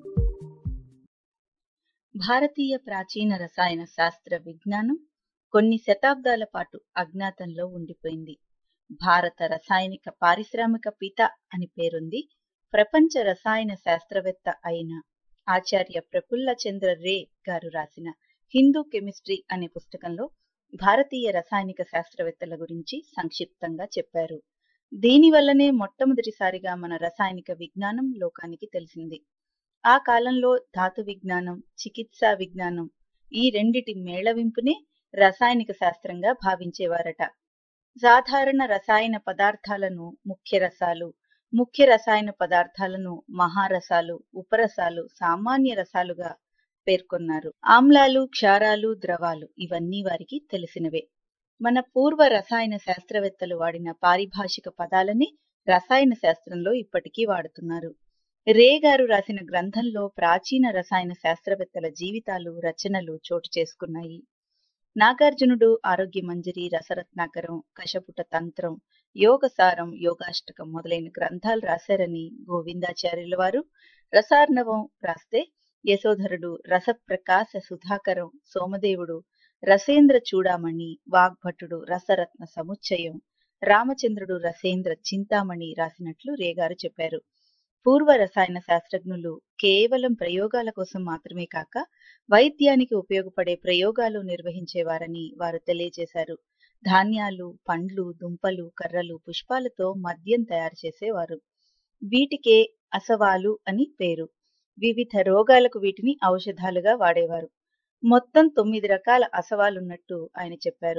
భారతీయ ప్రాచీన రసాయన శాస్త్ర విజ్ఞానం కొన్ని శతాబ్దాల పాటు అజ్ఞాతంలో ఉండిపోయింది భారత రసాయనిక పారిశ్రామిక పిత అని పేరుంది ప్రపంచ రసాయన శాస్త్రవేత్త అయిన ఆచార్య ప్రఫుల్ల చంద్ర రే గారు రాసిన హిందూ కెమిస్ట్రీ అనే పుస్తకంలో భారతీయ రసాయనిక శాస్త్రవేత్తల గురించి సంక్షిప్తంగా చెప్పారు దీనివల్లనే మొట్టమొదటిసారిగా మన రసాయనిక విజ్ఞానం లోకానికి తెలిసింది ఆ కాలంలో ధాతు విజ్ఞానం చికిత్సా విజ్ఞానం ఈ రెండిటి మేళవింపునే రసాయనిక శాస్త్రంగా భావించేవారట సాధారణ రసాయన పదార్థాలను ముఖ్య రసాలు ముఖ్య రసాయన పదార్థాలను మహారసాలు ఉపరసాలు సామాన్య రసాలుగా పేర్కొన్నారు ఆమ్లాలు క్షారాలు ద్రవాలు ఇవన్నీ వారికి తెలిసినవే మన పూర్వ రసాయన శాస్త్రవేత్తలు వాడిన పారిభాషిక పదాలని రసాయన శాస్త్రంలో ఇప్పటికీ వాడుతున్నారు రే గారు రాసిన గ్రంథంలో ప్రాచీన రసాయన శాస్త్రవేత్తల జీవితాలు రచనలు చోటు చేసుకున్నాయి నాగార్జునుడు ఆరోగ్య మంజరి రసరత్నాకరం కశపుట తంత్రం యోగసారం యోగాష్టకం మొదలైన గ్రంథాలు రాశారని గోవిందాచార్యుల వారు రసార్ణవం రాస్తే యశోధరుడు రసప్రకాశ సుధాకరం సోమదేవుడు రసేంద్ర చూడామణి వాగ్భటుడు రసరత్న సముచ్చయం రామచంద్రుడు రసేంద్ర చింతామణి రాసినట్లు రేగారు చెప్పారు పూర్వ రసాయన శాస్త్రజ్ఞులు కేవలం ప్రయోగాల కోసం మాత్రమే కాక వైద్యానికి ఉపయోగపడే ప్రయోగాలు నిర్వహించేవారని వారు తెలియజేశారు ధాన్యాలు పండ్లు దుంపలు కర్రలు పుష్పాలతో మద్యం తయారు చేసేవారు వీటికే అసవాలు అని పేరు వివిధ రోగాలకు వీటిని ఔషధాలుగా వాడేవారు మొత్తం తొమ్మిది రకాల అసవాలున్నట్టు ఆయన చెప్పారు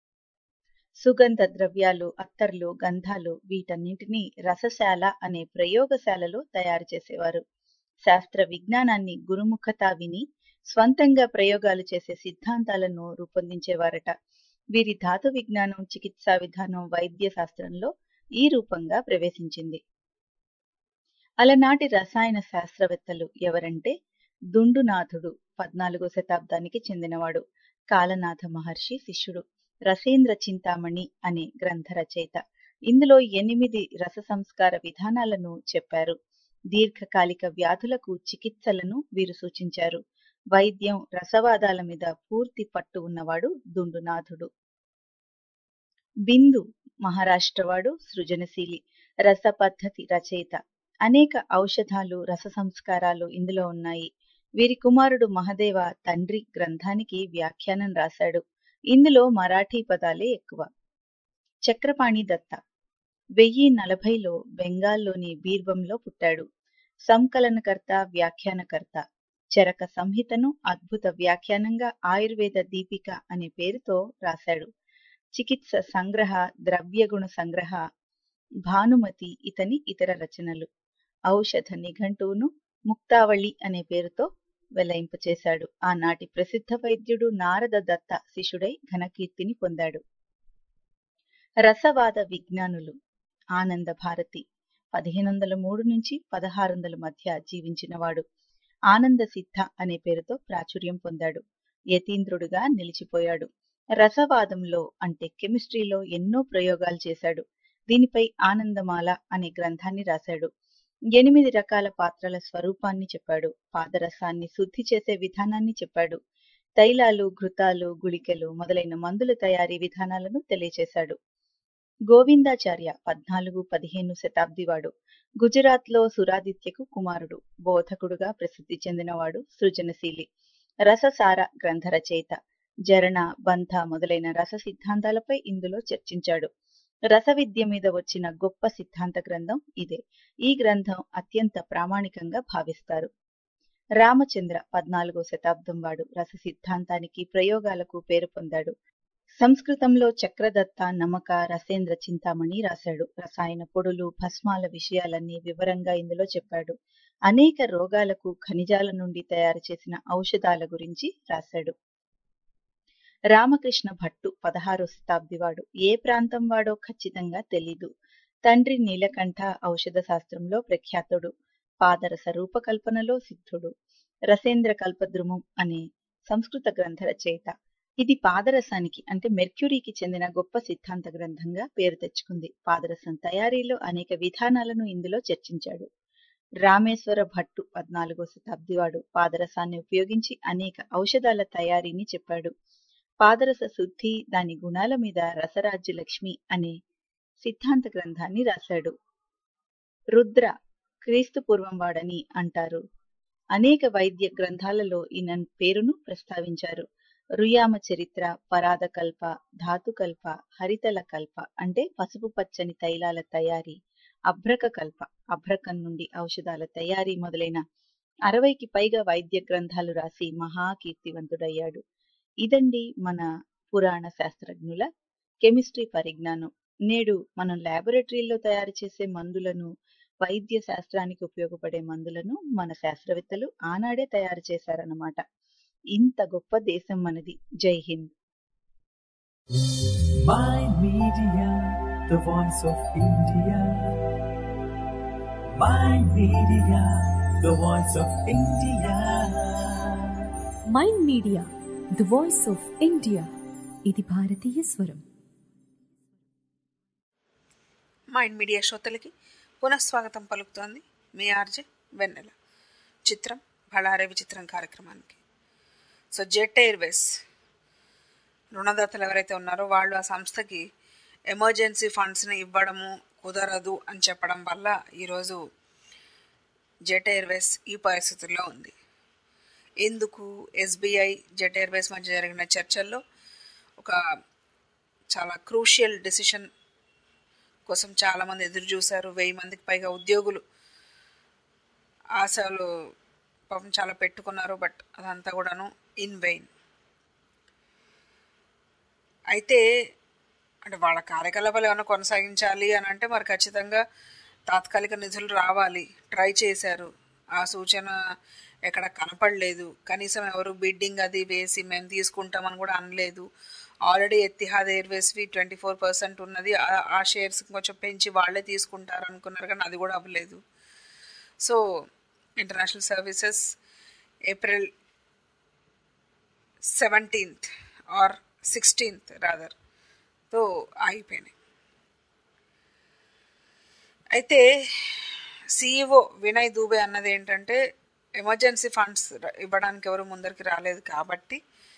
సుగంధ ద్రవ్యాలు అత్తర్లు గంధాలు వీటన్నింటినీ రసశాల అనే ప్రయోగశాలలో తయారు చేసేవారు శాస్త్ర విజ్ఞానాన్ని గురుముఖత విని స్వంతంగా ప్రయోగాలు చేసే సిద్ధాంతాలను రూపొందించేవారట వీరి ధాతు విజ్ఞానం చికిత్సా విధానం వైద్య శాస్త్రంలో ఈ రూపంగా ప్రవేశించింది అలనాటి రసాయన శాస్త్రవేత్తలు ఎవరంటే దుండునాథుడు పద్నాలుగో శతాబ్దానికి చెందినవాడు కాలనాథ మహర్షి శిష్యుడు రసేంద్ర చింతామణి అనే గ్రంథ రచయిత ఇందులో ఎనిమిది రస సంస్కార విధానాలను చెప్పారు దీర్ఘకాలిక వ్యాధులకు చికిత్సలను వీరు సూచించారు వైద్యం రసవాదాల మీద పూర్తి పట్టు ఉన్నవాడు దుండునాథుడు బిందు మహారాష్ట్రవాడు సృజనశీలి రస పద్ధతి రచయిత అనేక ఔషధాలు రస సంస్కారాలు ఇందులో ఉన్నాయి వీరి కుమారుడు మహదేవ తండ్రి గ్రంథానికి వ్యాఖ్యానం రాశాడు ఇందులో మరాఠీ పదాలే ఎక్కువ చక్రపాణి దత్త వెయ్యి నలభైలో బెంగాల్లోని బీర్బంలో పుట్టాడు సంకలనకర్త వ్యాఖ్యానకర్త చరక సంహితను అద్భుత వ్యాఖ్యానంగా ఆయుర్వేద దీపిక అనే పేరుతో రాశాడు చికిత్స సంగ్రహ ద్రవ్యగుణ సంగ్రహ భానుమతి ఇతని ఇతర రచనలు ఔషధ నిఘంటువును ముక్తావళి అనే పేరుతో వెల్లయింపచేశాడు ఆనాటి ప్రసిద్ధ వైద్యుడు నారద దత్త శిష్యుడై ఘనకీర్తిని పొందాడు రసవాద విజ్ఞానులు ఆనంద భారతి పదిహేను వందల మూడు నుంచి పదహారు వందల మధ్య జీవించినవాడు ఆనంద సిద్ధ అనే పేరుతో ప్రాచుర్యం పొందాడు యతీంద్రుడుగా నిలిచిపోయాడు రసవాదంలో అంటే కెమిస్ట్రీలో ఎన్నో ప్రయోగాలు చేశాడు దీనిపై ఆనందమాల అనే గ్రంథాన్ని రాశాడు ఎనిమిది రకాల పాత్రల స్వరూపాన్ని చెప్పాడు పాదరసాన్ని శుద్ధి చేసే విధానాన్ని చెప్పాడు తైలాలు ఘృతాలు గుళికలు మొదలైన మందుల తయారీ విధానాలను తెలియచేశాడు గోవిందాచార్య పద్నాలుగు పదిహేను శతాబ్దివాడు గుజరాత్ లో సురాదిత్యకు కుమారుడు బోధకుడుగా ప్రసిద్ధి చెందినవాడు సృజనశీలి రససార గ్రంథ రచయిత జరణ బంధ మొదలైన రస సిద్ధాంతాలపై ఇందులో చర్చించాడు రస విద్య మీద వచ్చిన గొప్ప సిద్ధాంత గ్రంథం ఇదే ఈ గ్రంథం అత్యంత ప్రామాణికంగా భావిస్తారు రామచంద్ర పద్నాలుగో శతాబ్దం వాడు రస సిద్ధాంతానికి ప్రయోగాలకు పేరు పొందాడు సంస్కృతంలో చక్రదత్త నమక రసేంద్ర చింతామణి రాశాడు రసాయన పొడులు భస్మాల విషయాలన్నీ వివరంగా ఇందులో చెప్పాడు అనేక రోగాలకు ఖనిజాల నుండి తయారు చేసిన ఔషధాల గురించి రాశాడు రామకృష్ణ భట్టు పదహారో శతాబ్ది వాడు ఏ ప్రాంతం వాడో ఖచ్చితంగా తెలీదు తండ్రి నీలకంఠ ఔషధ శాస్త్రంలో ప్రఖ్యాతుడు పాదరస రూపకల్పనలో సిద్ధుడు రసేంద్ర కల్పద్రుమం అనే సంస్కృత గ్రంథ రచయిత ఇది పాదరసానికి అంటే మెర్క్యూరీకి చెందిన గొప్ప సిద్ధాంత గ్రంథంగా పేరు తెచ్చుకుంది పాదరసం తయారీలో అనేక విధానాలను ఇందులో చర్చించాడు రామేశ్వర భట్టు పద్నాలుగో శతాబ్దివాడు పాదరసాన్ని ఉపయోగించి అనేక ఔషధాల తయారీని చెప్పాడు పాదరస శుద్ధి దాని గుణాల మీద రసరాజ్య లక్ష్మి అనే సిద్ధాంత గ్రంథాన్ని రాశాడు రుద్ర క్రీస్తు పూర్వం వాడని అంటారు అనేక వైద్య గ్రంథాలలో ఈయన పేరును ప్రస్తావించారు రుయామ చరిత్ర పరాదకల్ప ధాతుకల్ప హరితల కల్ప అంటే పసుపు పచ్చని తైలాల తయారీ అభ్రక కల్ప అభ్రకం నుండి ఔషధాల తయారీ మొదలైన అరవైకి పైగా వైద్య గ్రంథాలు రాసి మహాకీర్తివంతుడయ్యాడు ఇదండి మన పురాణ శాస్త్రజ్ఞుల కెమిస్ట్రీ పరిజ్ఞానం నేడు మనం ల్యాబొరేటరీలో తయారు చేసే మందులను వైద్య శాస్త్రానికి ఉపయోగపడే మందులను మన శాస్త్రవేత్తలు ఆనాడే తయారు చేశారన్నమాట ఇంత గొప్ప దేశం మనది Jai Hind My Media, the voice of India. My Media, the voice of India. Mind media the voice of India ఇది భారతీయ స్వరం మైండ్ మీడియా శ్రోతలకి పునఃస్వాగతం పలుకుతోంది మీ ఆర్జే వెన్నెల చిత్రం బళారే విచిత్రం కార్యక్రమానికి సో జెట్ ఎయిర్వేస్ రుణదాతలు ఎవరైతే ఉన్నారో వాళ్ళు ఆ సంస్థకి ఎమర్జెన్సీ ఫండ్స్ని ఇవ్వడము కుదరదు అని చెప్పడం వల్ల ఈరోజు జెట్ ఎయిర్వేస్ ఈ పరిస్థితుల్లో ఉంది ఎందుకు ఎస్బీఐ జెట్ ఎయిర్వేస్ మధ్య జరిగిన చర్చల్లో ఒక చాలా క్రూషియల్ డెసిషన్ కోసం చాలామంది ఎదురు చూశారు వెయ్యి మందికి పైగా ఉద్యోగులు ఆశలు పాపం చాలా పెట్టుకున్నారు బట్ అదంతా కూడాను ఇన్ వెయిన్ అయితే అంటే వాళ్ళ కార్యకలాపాలు ఏమైనా కొనసాగించాలి అని అంటే మరి ఖచ్చితంగా తాత్కాలిక నిధులు రావాలి ట్రై చేశారు ఆ సూచన ఎక్కడ కనపడలేదు కనీసం ఎవరు బిడ్డింగ్ అది వేసి మేము తీసుకుంటామని కూడా అనలేదు ఆల్రెడీ ఎత్తిహాద్ ఎయిర్వేస్వి ట్వంటీ ఫోర్ పర్సెంట్ ఉన్నది ఆ- ఆ షేర్స్ కొంచెం పెంచి వాళ్ళే తీసుకుంటారు అనుకున్నారు కానీ అది కూడా అవ్వలేదు so international services April seventeenth or sixteenth rather తో ఆగిపోయినాయి అయితే సిఇఓ వినయ్ దూబే అన్నది ఏంటంటే ఎమర్జెన్సీ ఫండ్స్ ఇవ్వడానికి ఎవరు ముందరికి రాలేదు కాబట్టి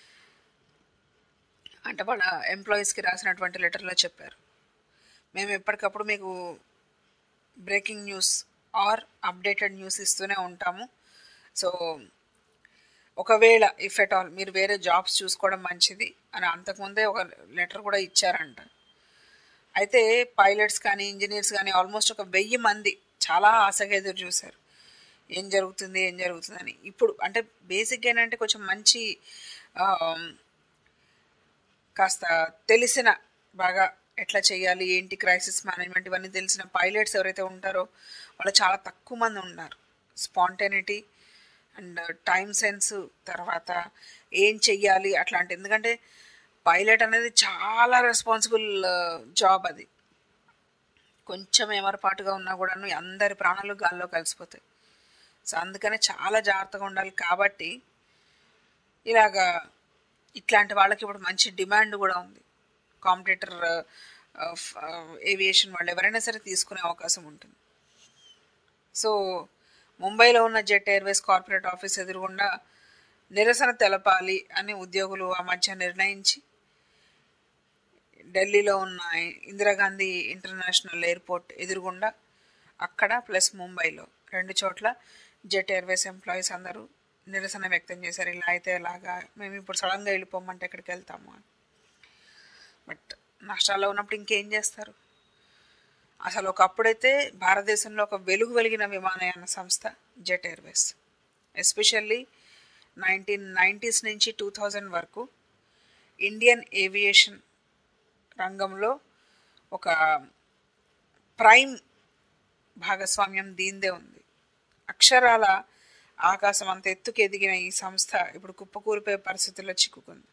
అంటే వాళ్ళ ఎంప్లాయీస్కి రాసినటువంటి లెటర్లో చెప్పారు మేము ఎప్పటికప్పుడు మీకు breaking news or updated news ఇస్తూనే ఉంటాము సో ఒకవేళ ఇఫ్ ఎట్ ఆల్ మీరు వేరే జాబ్స్ చూసుకోవడం మంచిది అని అంతకుముందే ఒక లెటర్ కూడా ఇచ్చారంట అయితే పైలట్స్ కానీ ఇంజనీర్స్ కానీ ఆల్మోస్ట్ ఒక వెయ్యి మంది చాలా ఆశగా ఎదురు చూశారు ఏం జరుగుతుంది ఏం జరుగుతుందని ఇప్పుడు అంటే బేసిక్గా ఏంటంటే కొంచెం మంచి ఆమ్, కాస్త తెలిసిన బాగా ఎట్లా చేయాలి ఏంటి క్రైసిస్ మేనేజ్మెంట్ ఇవన్నీ తెలిసిన పైలట్స్ ఎవరైతే ఉంటారో వాళ్ళు చాలా తక్కువ మంది ఉన్నారు స్పాంటేనిటీ అండ్ టైం సెన్స్ తర్వాత ఏం చెయ్యాలి అట్లాంటి ఎందుకంటే పైలట్ అనేది చాలా రెస్పాన్సిబుల్ జాబ్ అది కొంచెం ఏమరపాటుగా ఉన్నా కూడాను అందరి ప్రాణాలు గాల్లో కలిసిపోతాయి సో అందుకనే చాలా జాగ్రత్తగా ఉండాలి కాబట్టి ఇలాగా ఇట్లాంటి వాళ్ళకి ఇప్పుడు మంచి డిమాండ్ కూడా ఉంది కాంపిటేటర్ ఏవియేషన్ వాళ్ళు ఎవరైనా సరే తీసుకునే అవకాశం ఉంటుంది సో ముంబైలో ఉన్న జెట్ ఎయిర్వేస్ కార్పొరేట్ ఆఫీస్ ఎదురుగుండా నిరసన తెలపాలి అని ఉద్యోగులు ఆ మధ్య నిర్ణయించి ఢిల్లీలో ఉన్న ఇందిరాగాంధీ ఇంటర్నేషనల్ ఎయిర్పోర్ట్ ఎదురుగుండా అక్కడ ప్లస్ ముంబైలో రెండు చోట్ల జెట్ ఎయిర్వేస్ ఎంప్లాయీస్ అందరూ నిరసన వ్యక్తం చేశారు ఇలా అయితే ఎలాగా మేము ఇప్పుడు సడన్గా వెళ్ళిపోమంటే ఎక్కడికి వెళ్తాము అని బట్ నష్టాల్లో ఉన్నప్పుడు ఇంకేం చేస్తారు అసలు ఒకప్పుడైతే భారతదేశంలో ఒక వెలుగు వెలిగిన విమానయాన సంస్థ Jet Airways especially nineteen nineties నుంచి టూ థౌజండ్ వరకు ఇండియన్ ఏవియేషన్ రంగంలో ఒక ప్రైమ్ భాగస్వామ్యం దీందే ఉంది అక్షరాల ఆకాశం అంత ఎత్తుకు ఎదిగిన ఈ సంస్థ ఇప్పుడు కుప్పకూలిపోయే పరిస్థితుల్లో చిక్కుకుంది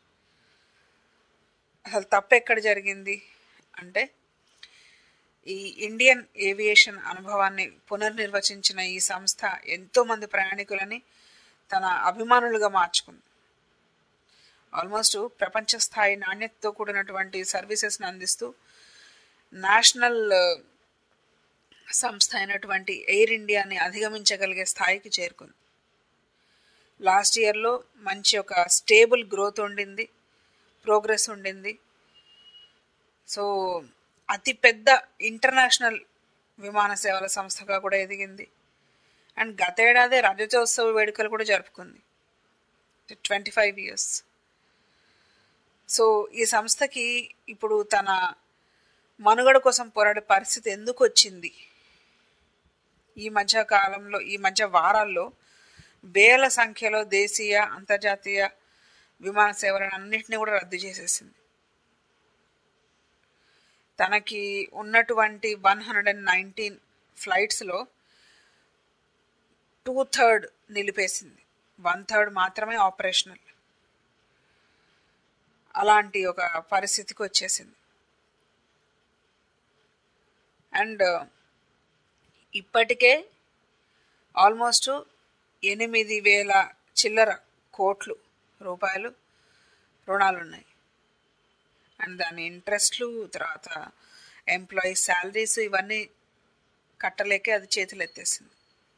అసలు తప్పు ఎక్కడ జరిగింది అంటే ఈ ఇండియన్ ఏవియేషన్ అనుభవాన్ని పునర్నిర్వచించిన ఈ సంస్థ ఎంతోమంది ప్రయాణికులని తన అభిమానులుగా మార్చుకుంది ఆల్మోస్ట్ ప్రపంచ స్థాయి నాణ్యతతో కూడినటువంటి సర్వీసెస్ని అందిస్తూ నేషనల్ సంస్థ అయినటువంటి ఎయిర్ ఇండియాని అధిగమించగలిగే స్థాయికి చేరుకుంది లాస్ట్ ఇయర్లో మంచి ఒక స్టేబుల్ గ్రోత్ ఉండింది ప్రోగ్రెస్ ఉండింది సో అతి పెద్ద ఇంటర్నేషనల్ విమాన సేవల సంస్థగా కూడా ఎదిగింది అండ్ గతేడాదే రజతోత్సవ వేడుకలు కూడా జరుపుకుంది ట్వంటీ ఫైవ్ ఇయర్స్ సో ఈ సంస్థకి ఇప్పుడు తన మనుగడ కోసం పోరాడే పరిస్థితి ఎందుకు వచ్చింది ఈ మధ్య కాలంలో ఈ మధ్య వారాల్లో వేల సంఖ్యలో దేశీయ అంతర్జాతీయ విమాన సేవలను అన్నింటినీ కూడా రద్దు చేసేసింది తనకి ఉన్నటువంటి వన్ హండ్రెడ్ అండ్ నైన్టీన్ ఫ్లైట్స్లో టూ థర్డ్ నిలిపేసింది వన్ థర్డ్ మాత్రమే ఆపరేషనల్ అలాంటి ఒక పరిస్థితికి వచ్చేసింది అండ్ ఇప్పటికే ఆల్మోస్ట్ ఎనిమిది వేల చిల్లర కోట్లు రూపాయలు రుణాలు ఉన్నాయి అండ్ దాని ఇంట్రెస్ట్లు తర్వాత ఎంప్లాయీస్ శాలరీస్ ఇవన్నీ కట్టలేకే అది చేతులు ఎత్తేసింది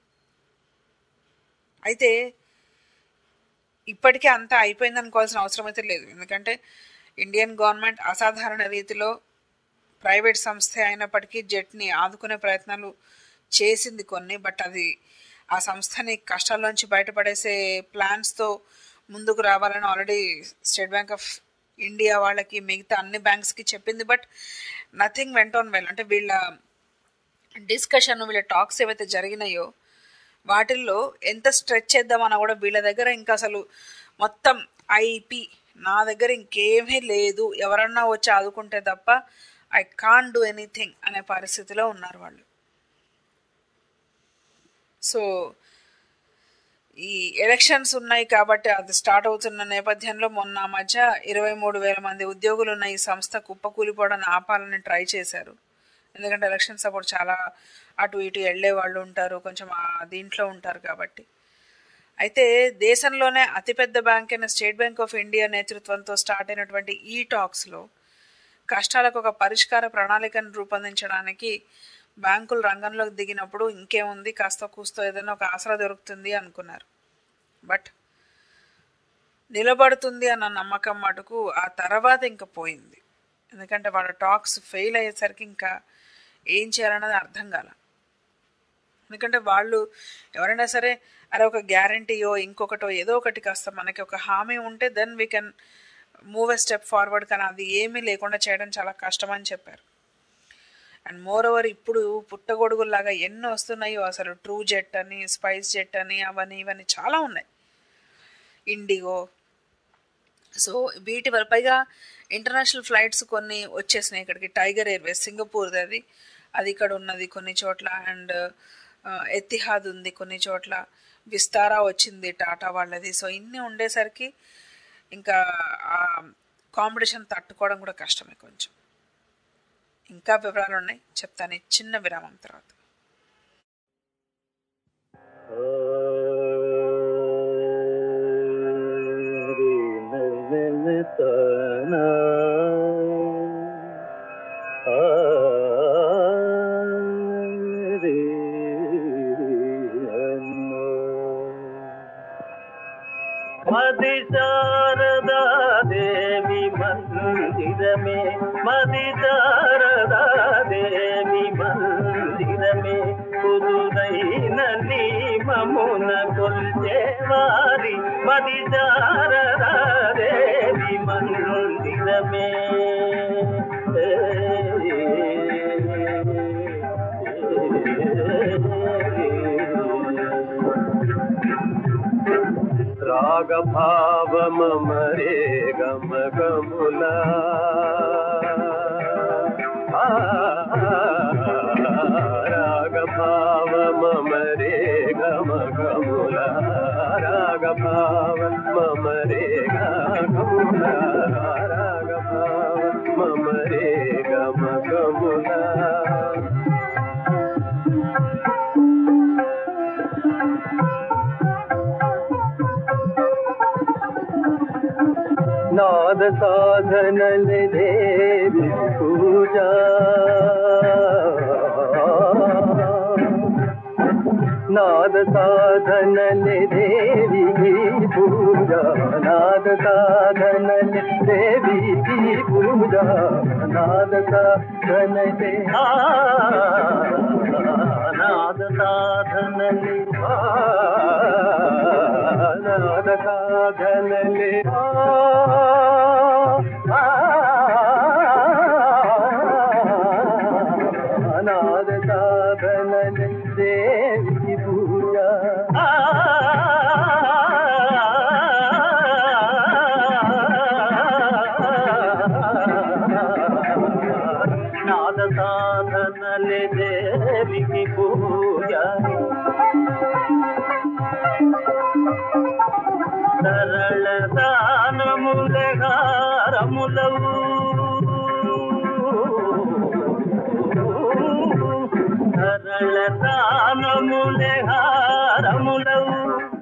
అయితే ఇప్పటికే అంతా అయిపోయింది అనుకోవాల్సిన అవసరం అయితే లేదు ఎందుకంటే ఇండియన్ గవర్నమెంట్ అసాధారణ రీతిలో ప్రైవేట్ సంస్థ అయినప్పటికీ జెట్ని ఆదుకునే ప్రయత్నాలు చేసింది కొన్ని బట్ అది ఆ సంస్థని కష్టాల్లోంచి బయటపడేసే ప్లాన్స్తో ముందుకు రావాలని already state bank of India వాళ్ళకి మిగతా అన్ని బ్యాంక్స్కి చెప్పింది but nothing went on well అంటే వీళ్ళ డిస్కషన్ వీళ్ళ టాక్స్ ఏవైతే జరిగినాయో వాటిల్లో ఎంత స్ట్రెచ్ చేద్దామన్నా కూడా వీళ్ళ దగ్గర ఇంకా అసలు మొత్తం ఐపి నా దగ్గర ఇంకేమీ లేదు ఎవరన్నా వచ్చి ఆదుకుంటే తప్ప ఐ కాన్ డూ ఎనీథింగ్ అనే పరిస్థితిలో ఉన్నారు వాళ్ళు సో ఈ ఎలక్షన్స్ ఉన్నాయి కాబట్టి అది స్టార్ట్ అవుతున్న నేపథ్యంలో మొన్న మధ్య ఇరవై మూడు వేల మంది ఉద్యోగులు ఉన్న ఈ సంస్థ కుప్పకూలిపోవడాన్ని ఆపాలని ట్రై చేశారు ఎందుకంటే ఎలక్షన్స్ అప్పుడు చాలా అటు ఇటు వెళ్ళే వాళ్ళు ఉంటారు కొంచెం ఆ దీంట్లో ఉంటారు కాబట్టి అయితే దేశంలోనే అతిపెద్ద బ్యాంక్ అయిన స్టేట్ బ్యాంక్ ఆఫ్ ఇండియా నేతృత్వంతో స్టార్ట్ అయినటువంటి ఈ టాక్స్లో కష్టాలకు ఒక పరిష్కార ప్రణాళికను రూపొందించడానికి బ్యాంకులు రంగంలోకి దిగినప్పుడు ఇంకేముంది కాస్త కూస్తో ఏదైనా ఒక ఆసరా దొరుకుతుంది అనుకున్నారు బట్ నిలబడుతుంది అన్న నమ్మకం మటుకు ఆ తర్వాత ఇంకా పోయింది ఎందుకంటే వాళ్ళ టాక్స్ ఫెయిల్ అయ్యేసరికి ఇంకా ఏం చేయాలన్నది అర్థం కాల ఎందుకంటే వాళ్ళు ఎవరైనా సరే అరే ఒక గ్యారంటీయో ఇంకొకటో ఏదో ఒకటి కాస్త మనకి ఒక హామీ ఉంటే then we can move a step forward కానీ అది ఏమీ లేకుండా చేయడం చాలా కష్టం అని చెప్పారు అండ్ మోర్ ఓవర్ ఇప్పుడు పుట్టగొడుగుల్లాగా ఎన్ని వస్తున్నాయో అసలు ట్రూ జెట్ అని స్పైస్ జెట్ అని అవన్నీ ఇవన్నీ చాలా ఉన్నాయి ఇండిగో సో వీటి వల్ల పైగా ఇంటర్నేషనల్ ఫ్లైట్స్ కొన్ని వచ్చేసినాయి ఇక్కడికి టైగర్ ఎయిర్వేస్ సింగపూర్ది అది అది ఇక్కడ ఉన్నది కొన్ని చోట్ల అండ్ ఎతిహాద్ ఉంది కొన్ని చోట్ల విస్తారా వచ్చింది టాటా వాళ్ళది సో ఇన్ని ఉండేసరికి ఇంకా కాంపిటీషన్ తట్టుకోవడం కూడా కష్టమే కొంచెం ఇంకా వివరాలు ఉన్నాయి చెప్తాను చిన్న విరామం తర్వాత రే మది శారదా దేవి మందిరమే మది శారదా దేవి మందిరమే కుదురైన నియమమున కొల్చేవారి మది శారదా దేవి మందిరమే రాగభావమరే గమ గములా రాగభావమరే గమ గములా రాగభావ మమరే గములా రాగభావ మమరే గమ గములా నాద సాధనల దేవి పూజ నాద సాధనల దేవి పూజ నాద సాధనల దేవి పూజ నాద సాధనల నాద సాధనల నాద సాధనలే నాద సాధనలే దేవి పూజ నాద సాధనలే దేవికి పూజ సరళ దానములగారములవు సరళ దానములగారములవు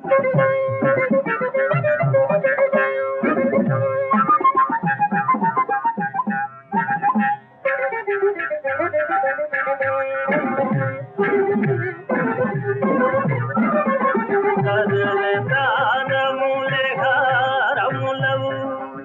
సరళ దానములగారములవు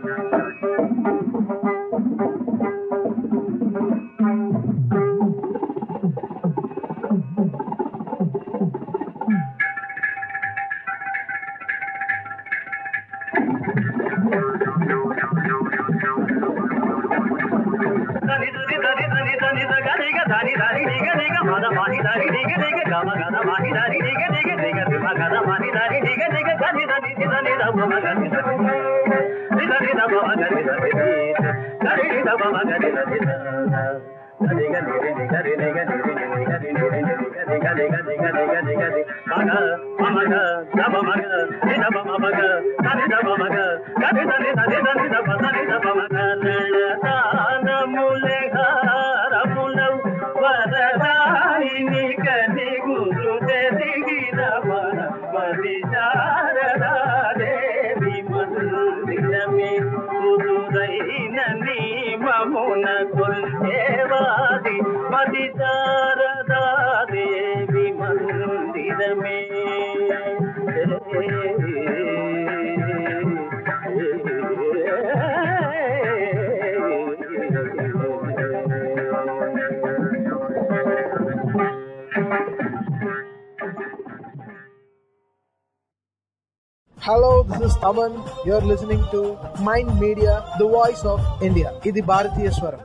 దని దని దని దని దని దని గ దని దని నిగ నిగ మద మాని దని నిగ నిగ గమ గద మాని దని నిగ నిగ నిగ మ గద మాని దని నిగ నిగ దని దని ని దని ద మ గని దని ని దని ద మ గని దని దని ని ద మ గని దని దని గ ని ని గ ని ని గ ని ని ని గ ని ని ని ని గ ని గ ని గ ని గ ని గ ని గ ని మ గ మ మ గ ద మ మ గ ని ద మ మ మ గ దని ద మ మ గ దని దని దని దని ద మ దని ద మ మ గ దానములే హారములవు వరదాయిని కని గురు దిగిన మన మది శారదా దేవి మందిరమే కుదురైన నియమమున కొల్చేవాది మది శారదా దేవి మందిరమే Hello, this is Taman. You're listening to Mind Media, the voice of India. ఇది భారతీయ స్వరం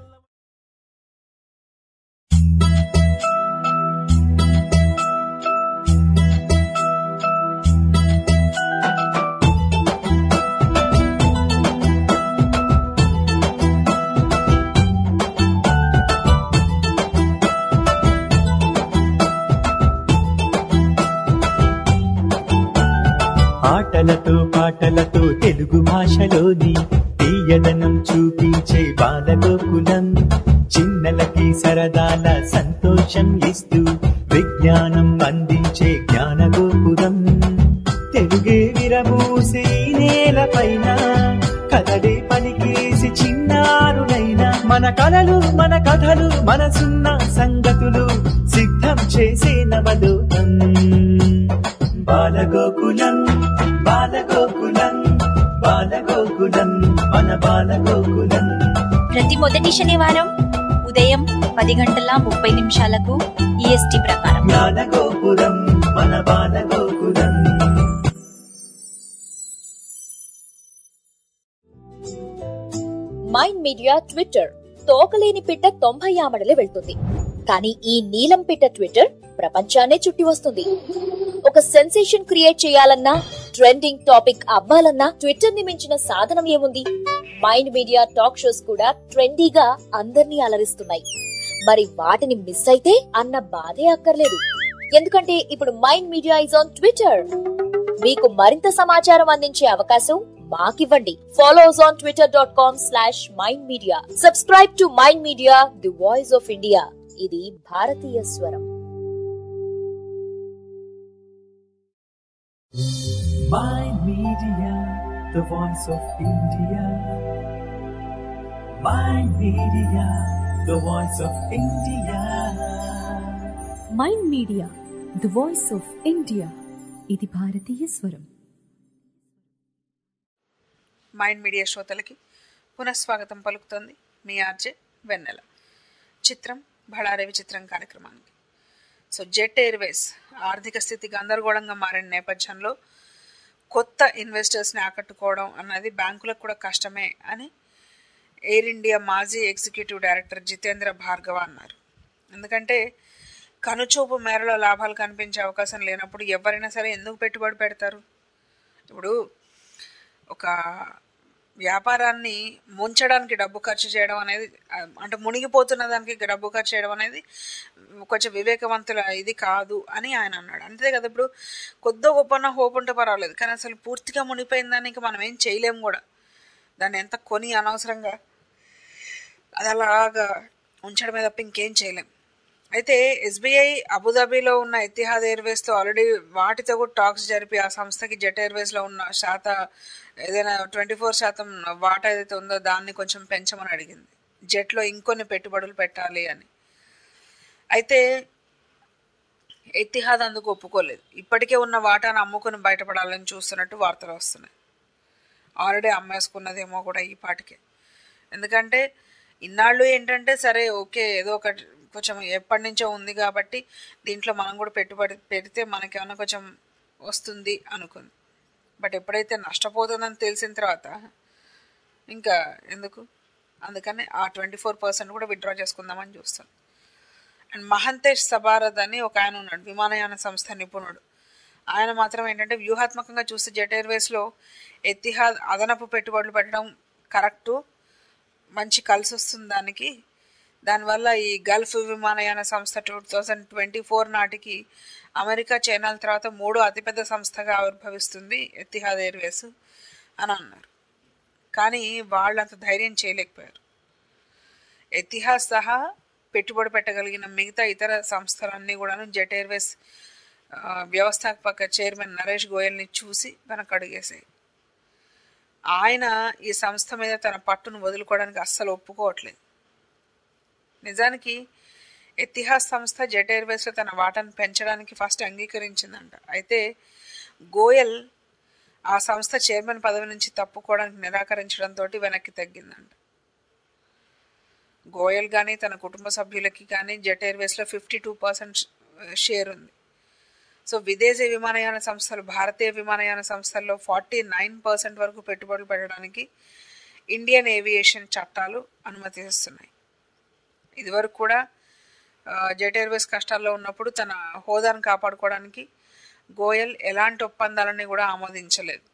ఆటలతో పాటలతో తెలుగు భాషలోని తీయదనం చూపించే బాలగోకులం చిన్నలకి సరదాల సంతోషం ఇస్తూ విజ్ఞానం అందించే జ్ఞానగోపురం తెలుగే విరబూసే ఈ నేలపైన కలడే పలికేసి చిన్నారులైన మన కలలు మన కథలు మనసున్న సంగతులు సిద్ధం చేసే నవలోకం బాలగోకులం బాలగోకులం బాలగోకులం మన బాలగోకులం ప్రతి మొదటి శనివారం ఉదయం పది గంటల ముప్పై నిమిషాలకు ఈఎస్టీ ప్రకారం జ్ఞానగోపురం మన బాలగోకులం మైండ్ మీడియా ట్విట్టర్ తోకలేని పిట్ట తొంభై ఆమడలే వెళ్తుంది కానీ ఈ నీలం పిట్ట ట్విట్టర్ ప్రపంచాన్నే చుట్టి వస్తుంది ఒక సెన్సేషన్ క్రియేట్ చేయాలన్నా ట్రెండింగ్ టాపిక్ అవ్వాలన్నా ట్విట్టర్ ని మించిన సాధనం ఏముంది మైండ్ మీడియా టాక్ షోస్ కూడా ట్రెండీగా అందర్నీ అలరిస్తున్నాయి మరి వాటిని మిస్ అయితే అన్న బాధే అక్కర్లేదు ఎందుకంటే ఇప్పుడు Mind Media is on Twitter మీకు మరింత సమాచారం అందించే అవకాశం మాకివ్వండి follow us on Twitter dot com slash Mind Media subscribe to mind media the voice of India ఇది భారతీయ స్వరం Mind Media, the voice of India. Mind Media, the voice of India. Mind media the voice of India ఇది భారతీయ స్వరం mind media శ్రోతలకి పునఃస్వాగతం పలుకుతోంది మీ RJ వెన్నెల చిత్రం బళారే విచిత్రం కార్యక్రమానికి సో జెట్ ఎయిర్వేస్ ఆర్థిక స్థితి గందరగోళంగా మారిన నేపథ్యంలో కొత్త ఇన్వెస్టర్స్ని ఆకట్టుకోవడం అన్నది బ్యాంకులకు కూడా కష్టమే అని ఎయిర్ ఇండియా మాజీ ఎగ్జిక్యూటివ్ డైరెక్టర్ జితేంద్ర భార్గవ అన్నారు ఎందుకంటే కనుచూపు మేరలో లాభాలు కనిపించే అవకాశం లేనప్పుడు ఎవరైనా సరే ఎందుకు పెట్టుబడి పెడతారు ఇప్పుడు ఒక వ్యాపారాన్ని ముంచడానికి డబ్బు ఖర్చు చేయడం అనేది ఆ, అంటే మునిగిపోతున్న దానికి డబ్బు ఖర్చు చేయడం అనేది కొంచెం వివేకవంతుల ఇది కాదు అని ఆయన అన్నాడు అంతే కదా ఇప్పుడు కొద్దో గొప్పన హోప్ ఉంటే పర్వాలేదు కానీ అసలు పూర్తిగా మునిగిపోయిన దాన్ని ఇంకా మనం ఏం చేయలేము కూడా దాన్ని ఎంత కొని అనవసరంగా అది అలాగా ఉంచడమే తప్ప ఇంకేం చేయలేం అయితే ఎస్బీఐ అబుదాబిలో ఉన్న ఎతిహాద్ ఎయిర్వేస్తో ఆల్రెడీ వాటితో కూడా టాక్స్ జరిపి ఆ సంస్థకి జెట్ ఎయిర్వేస్లో ఉన్న శాత ఏదైనా ట్వంటీ ఫోర్ శాతం వాటా ఏదైతే ఉందో దాన్ని కొంచెం పెంచమని అడిగింది జెట్లో ఇంకొన్ని పెట్టుబడులు పెట్టాలి అని అయితే ఎతిహాద్ అందుకు ఒప్పుకోలేదు ఇప్పటికే ఉన్న వాటాను అమ్ముకుని బయటపడాలని చూస్తున్నట్టు వార్తలు వస్తున్నాయి ఆల్రెడీ అమ్మేసుకున్నదేమో కూడా ఈ పాటికే ఎందుకంటే ఇన్నాళ్ళు ఏంటంటే సరే ఓకే ఏదో ఒకటి కొంచెం ఎప్పటి నుంచో ఉంది కాబట్టి దీంట్లో మనం కూడా పెట్టుబడి పెడితే మనకేమైనా కొంచెం వస్తుంది అనుకుంది బట్ ఎప్పుడైతే నష్టపోతుందని తెలిసిన తర్వాత ఇంకా ఎందుకు అందుకని ఆ ట్వంటీ ఫోర్ పర్సెంట్ కూడా విత్డ్రా చేసుకుందామని చూస్తాను అండ్ మహంతేష్ సబారద్ అని ఒక ఆయన ఉన్నాడు విమానయాన సంస్థ నిపుణుడు ఆయన మాత్రం ఏంటంటే వ్యూహాత్మకంగా చూస్తే జెట్ ఎయిర్వేస్లో ఎతిహాద్ అదనపు పెట్టుబడులు పెట్టడం కరెక్టు మంచి కలిసి వస్తుంది దానికి దానివల్ల ఈ గల్ఫ్ విమానయాన సంస్థ టూ థౌజండ్ ట్వంటీ ఫోర్ నాటికి అమెరికా చైనాల తర్వాత మూడో అతిపెద్ద సంస్థగా ఆవిర్భవిస్తుంది ఎతిహాద్ ఎయిర్వేస్ అని అన్నారు కానీ వాళ్ళు అంత ధైర్యం చేయలేకపోయారు ఎతిహాద్ సహా పెట్టుబడి పెట్టగలిగిన మిగతా ఇతర సంస్థలన్నీ కూడాను జెట్ ఎయిర్వేస్ ఆ, వ్యవస్థాపక చైర్మన్ నరేష్ గోయల్ని చూసి వెనకడుగేసాయి ఆయన ఈ సంస్థ మీద తన పట్టును వదులుకోవడానికి అస్సలు ఒప్పుకోవట్లేదు నిజానికి ఎతిహాస్ సంస్థ జెట్ ఎయిర్వేస్లో తన వాటాను పెంచడానికి ఫస్ట్ అంగీకరించిందంట అయితే గోయల్ ఆ సంస్థ చైర్మన్ పదవి నుంచి తప్పుకోవడానికి నిరాకరించడంతో వెనక్కి తగ్గిందంట గోయల్ కానీ తన కుటుంబ సభ్యులకి కానీ జెట్ ఎయిర్వేస్లో ఫిఫ్టీ టూ పర్సెంట్ షేర్ ఉంది సో విదేశీ విమానయాన సంస్థలు భారతీయ విమానయాన సంస్థల్లో ఫార్టీ నైన్ పర్సెంట్ వరకు పెట్టుబడులు పెట్టడానికి ఇండియన్ ఏవియేషన్ చట్టాలు అనుమతిస్తున్నాయి ఇదివరకు కూడా ఆ, జెట్ ఎయిర్వేస్ కష్టాల్లో ఉన్నప్పుడు తన హోదాను కాపాడుకోవడానికి గోయల్ ఎలాంటి ఒప్పందాలని కూడా ఆమోదించలేదు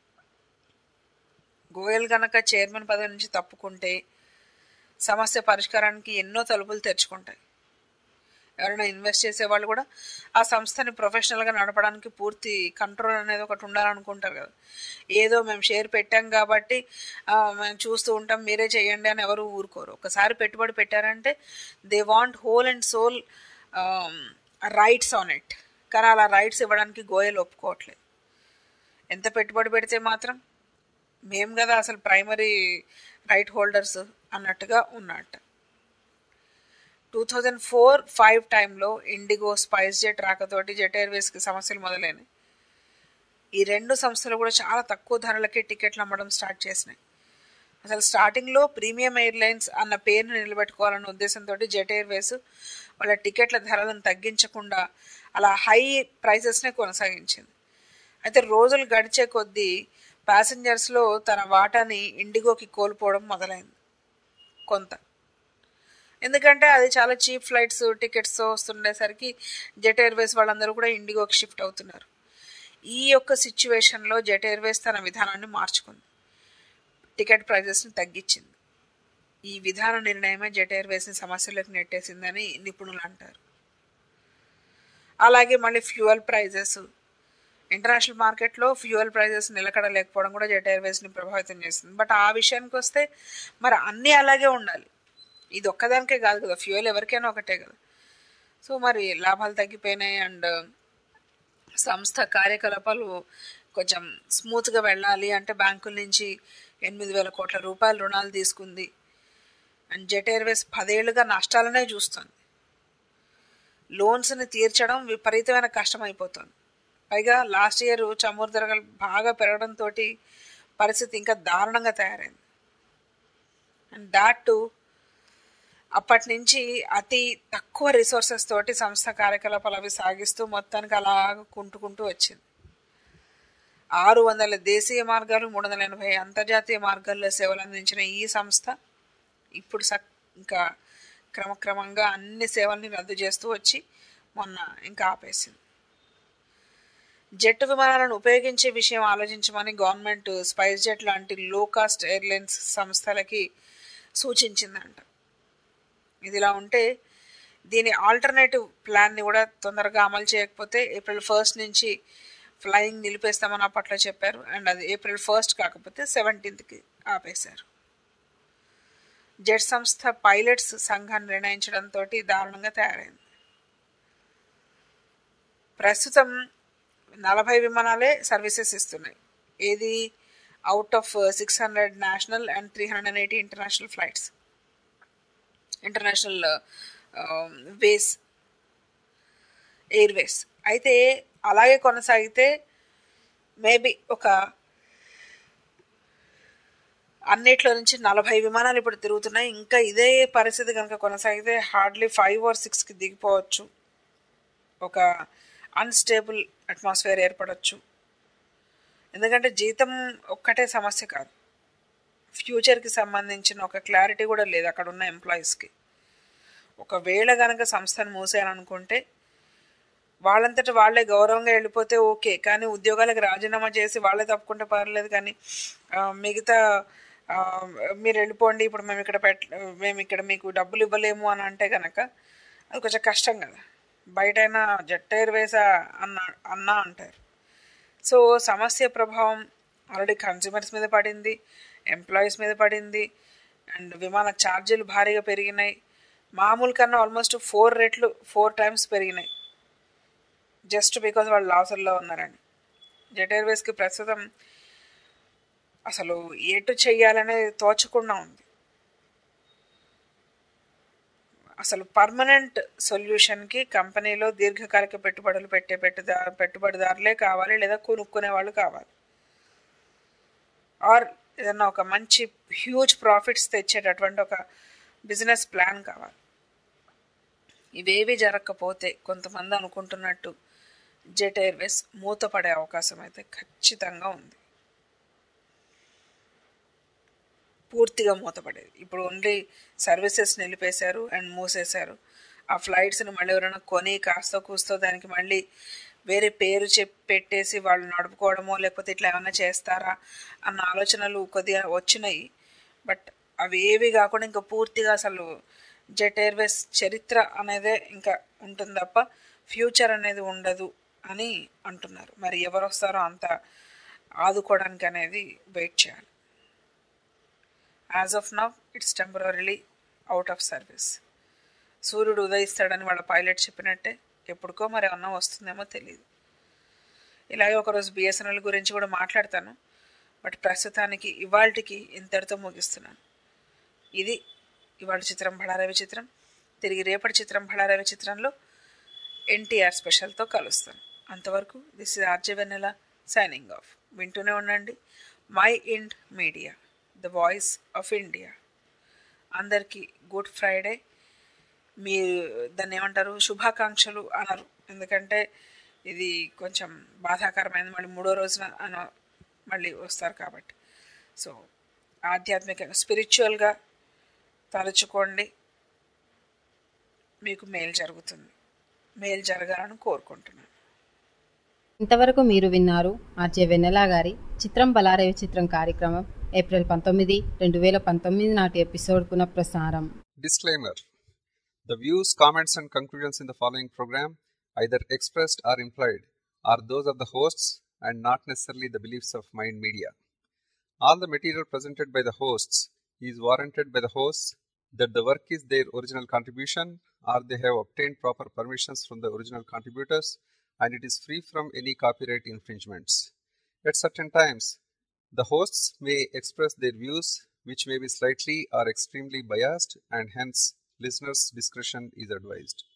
గోయల్ గనక చైర్మన్ పదవి నుంచి తప్పుకుంటే సమస్య పరిష్కారానికి ఎన్నో తలుపులు తెరుచుకుంటాయి ఎవరైనా ఇన్వెస్ట్ చేసే వాళ్ళు కూడా ఆ సంస్థని ప్రొఫెషనల్గా నడపడానికి పూర్తి కంట్రోల్ అనేది ఒకటి ఉండాలనుకుంటారు కదా ఏదో మేము షేర్ పెట్టాం కాబట్టి ఆ, మేము చూస్తూ ఉంటాం మీరే చేయండి అని ఎవరు ఊరుకోరు ఒకసారి పెట్టుబడి పెట్టారంటే they want whole and soul rights on it కానీ అలా రైట్స్ ఇవ్వడానికి గోయల్ ఒప్పుకోవట్లేదు ఎంత పెట్టుబడి పెడితే మాత్రం మేము కదా అసలు ప్రైమరీ రైట్ హోల్డర్స్ అన్నట్టుగా ఉన్నట్టు టూ థౌజండ్ ఫోర్ ఫైవ్ టైంలో ఇండిగో స్పైస్ జెట్ రాకతోటి జెట్ ఎయిర్వేస్కి సమస్యలు మొదలైనవి ఈ రెండు సంస్థలు కూడా చాలా తక్కువ ధరలకే టికెట్లు అమ్మడం స్టార్ట్ చేసినాయి అసలు స్టార్టింగ్లో ప్రీమియం ఎయిర్లైన్స్ అన్న పేరును నిలబెట్టుకోవాలన్న ఉద్దేశంతో జెట్ ఎయిర్వేస్ వాళ్ళ టికెట్ల ధరలను తగ్గించకుండా అలా హై ప్రైసెస్నే కొనసాగించింది అయితే రోజులు గడిచే కొద్దీ ప్యాసింజర్స్లో తన వాటాని ఇండిగోకి కోల్పోవడం మొదలైంది కొంత ఎందుకంటే అది చాలా చీప్ ఫ్లైట్స్ టికెట్స్ వస్తుండేసరికి జెట్ ఎయిర్వేస్ వాళ్ళందరూ కూడా ఇండిగోకి షిఫ్ట్ అవుతున్నారు ఈ యొక్క సిచ్యువేషన్లో జెట్ ఎయిర్వేస్ తన విధానాన్ని మార్చుకుంది టికెట్ ప్రైజెస్ని తగ్గించింది ఈ విధాన నిర్ణయమే జెట్ ఎయిర్వేస్ని సమస్యలోకి నెట్టేసిందని నిపుణులు అంటారు అలాగే మళ్ళీ ఫ్యూయల్ ప్రైజెస్ ఇంటర్నేషనల్ మార్కెట్లో ఫ్యూయల్ ప్రైజెస్ నిలకడ లేకపోవడం కూడా జెట్ ఎయిర్వేస్ని ప్రభావితం చేస్తుంది బట్ ఆ విషయానికి వస్తే మరి అన్నీ అలాగే ఉండాలి ఇది ఒక్కదానికే కాదు కదా ఫ్యూయల్ ఎవరికైనా ఒకటే కదా సో మరి లాభాలు తగ్గిపోయినాయి అండ్ సంస్థ కార్యకలాపాలు కొంచెం స్మూత్గా వెళ్ళాలి అంటే బ్యాంకుల నుంచి ఎనిమిది వేల కోట్ల రూపాయల రుణాలు తీసుకుంది అండ్ జెట్ ఎయిర్వేస్ పదేళ్లుగా నష్టాలనే చూస్తుంది లోన్స్ని తీర్చడం విపరీతమైన కష్టం అయిపోతుంది పైగా లాస్ట్ ఇయర్ చమురు ధరలు బాగా పెరగడంతో పరిస్థితి ఇంకా దారుణంగా తయారైంది అండ్ దాట్ టు అప్పటి నుంచి అతి తక్కువ రిసోర్సెస్ తోటి సంస్థ కార్యకలాపాలు అవి సాగిస్తూ మొత్తానికి అలా కుంటుకుంటూ వచ్చింది ఆరు వందల దేశీయ మార్గాలు మూడు వందల ఎనభై అంతర్జాతీయ మార్గాల్లో సేవలు అందించిన ఈ సంస్థ ఇప్పుడు సక్ ఇంకా క్రమక్రమంగా అన్ని సేవల్ని రద్దు చేస్తూ వచ్చి మొన్న ఇంకా ఆపేసింది జెట్ విమానాలను ఉపయోగించే విషయం ఆలోచించమని గవర్నమెంట్ స్పైస్ జెట్ లాంటి లో కాస్ట్ ఎయిర్లైన్స్ సంస్థలకి సూచించిందంట ఇదిలా ఉంటే దీని ఆల్టర్నేటివ్ ప్లాన్ని కూడా తొందరగా అమలు చేయకపోతే ఏప్రిల్ ఫస్ట్ నుంచి ఫ్లయింగ్ నిలిపేస్తామని అప్పట్లో చెప్పారు అండ్ అది ఏప్రిల్ ఫస్ట్ కాకపోతే సెవెంటీన్త్కి ఆపేశారు జెట్ సంస్థ పైలట్స్ సంఘాన్ని నిర్ణయించడంతో దారుణంగా తయారైంది ప్రస్తుతం నలభై విమానాలే సర్వీసెస్ ఇస్తున్నాయి ఏది out of six hundred national and three hundred and eighty international flights international ways airways అయితే అలాగే కొనసాగితే మేబీ ఒక అన్నిట్లో నుంచి నలభై విమానాలు ఇప్పుడు తిరుగుతున్నాయి ఇంకా ఇదే పరిస్థితి కనుక కొనసాగితే హార్డ్లీ ఫైవ్ ఆర్ సిక్స్కి దిగిపోవచ్చు ఒక అన్స్టేబుల్ అట్మాస్ఫియర్ ఏర్పడవచ్చు ఎందుకంటే జీతం ఒక్కటే సమస్య కాదు ఫ్యూచర్కి సంబంధించిన ఒక క్లారిటీ కూడా లేదు అక్కడ ఉన్న ఎంప్లాయీస్కి ఒకవేళ కనుక సంస్థను మూసేయాలనుకుంటే వాళ్ళంతట వాళ్ళే గౌరవంగా వెళ్ళిపోతే ఓకే కానీ ఉద్యోగాలకు రాజీనామా చేసి వాళ్ళే తప్పుకుంటే పర్లేదు కానీ మిగతా మీరు వెళ్ళిపోండి ఇప్పుడు మేము ఇక్కడ పెట్ట మేము ఇక్కడ మీకు డబ్బులు ఇవ్వలేము అని అంటే కనుక అది కొంచెం కష్టం కదా బయటైనా జెట్ ఎయిర్వేసా అన్న అన్నా అంటారు సో సమస్య ప్రభావం ఆల్రెడీ కన్జ్యూమర్స్ మీద పడింది ఎంప్లాయీస్ మీద పడింది అండ్ విమాన ఛార్జీలు భారీగా పెరిగినాయి మామూలు కన్నా ఆల్మోస్ట్ ఫోర్ రెట్లు ఫోర్ టైమ్స్ పెరిగినాయి జస్ట్ బికాజ్ వాళ్ళు లాసుల్లో ఉన్నారని జెట్ ఎయిర్వేస్కి ప్రస్తుతం అసలు ఎటు చెయ్యాలనేది తోచకుండా ఉంది అసలు పర్మనెంట్ సొల్యూషన్కి కంపెనీలో దీర్ఘకాలిక పెట్టుబడులు పెట్టే పెట్టుదా పెట్టుబడిదారులే కావాలి లేదా కొనుక్కునే వాళ్ళు కావాలి ఆర్ ఏదన్నా ఒక మంచి హ్యూజ్ ప్రాఫిట్స్ తెచ్చేటటువంటి ఒక బిజినెస్ ప్లాన్ కావాలి ఇవేవి జరగకపోతే కొంతమంది అనుకుంటున్నట్టు జెట్ ఎయిర్వేస్ మూతపడే అవకాశం అయితే ఖచ్చితంగా ఉంది పూర్తిగా మూతపడేది ఇప్పుడు ఓన్లీ సర్వీసెస్ నిలిపేశారు అండ్ మూసేశారు ఆ ఫ్లైట్స్ని మళ్ళీ ఎవరైనా కొని కాస్త కూస్తో దానికి మళ్ళీ వేరే పేరు చెప్పి పెట్టేసి వాళ్ళు నడుపుకోవడమో లేకపోతే ఇట్లా ఏమైనా చేస్తారా అన్న ఆలోచనలు కొద్దిగా వచ్చినాయి బట్ అవి ఏవి కాకుండా ఇంకా పూర్తిగా అసలు జెట్ ఎయిర్వేస్ చరిత్ర అనేదే ఇంకా ఉంటుంది తప్ప ఫ్యూచర్ అనేది ఉండదు అని అంటున్నారు మరి ఎవరు వస్తారో అంత ఆదుకోవడానికి అనేది వెయిట్ చేయాలి as of now it's temporarily out of service సూర్యుడు ఉదయిస్తాడని వాళ్ళ పైలట్ చెప్పినట్టే ఎప్పటికో మరి ఏమన్నా వస్తుందేమో తెలియదు ఇలాగే ఒకరోజు బిఎస్ఎన్ఎల్ గురించి కూడా మాట్లాడతాను బట్ ప్రస్తుతానికి ఇవాళకి ఇంతటితో ముగిస్తున్నాను ఇది ఇవాళ చిత్రం భళారవి చిత్రం తిరిగి రేపటి చిత్రం భళారవి చిత్రంలో ఎన్టీఆర్ స్పెషల్తో కలుస్తాను అంతవరకు this is RJ Vennela signing off వింటూనే ఉండండి Mind Media the voice of India అందరికీ గుడ్ ఫ్రైడే మీరు దాన్ని ఏమంటారు శుభాకాంక్షలు అనరు ఎందుకంటే ఇది కొంచెం బాధాకరమైనది మళ్ళీ మూడో రోజున అన మళ్ళీ వస్తారు కాబట్టి సో ఆధ్యాత్మికంగా స్పిరిచువల్గా తలుచుకోండి మీకు మేలు జరుగుతుంది మేలు జరగాలని కోరుకుంటున్నాను ఇంతవరకు మీరు విన్నారు ఆర్జే వెన్నెల గారి చిత్రం బలారేవి చిత్రం కార్యక్రమం ఏప్రిల్ పంతొమ్మిది రెండు వేల పంతొమ్మిది నాటి ఎపిసోడ్ పునఃప్రసారం Disclaimer The views, comments, and conclusions in the following program, either expressed or implied, are those of the hosts and not necessarily the beliefs of Mind Media. All the material presented by the hosts is warranted by the hosts that the work is their original contribution or they have obtained proper permissions from the original contributors and it is free from any copyright infringements. At certain times, the hosts may express their views which may be slightly or extremely biased and hence listeners' discretion is advised.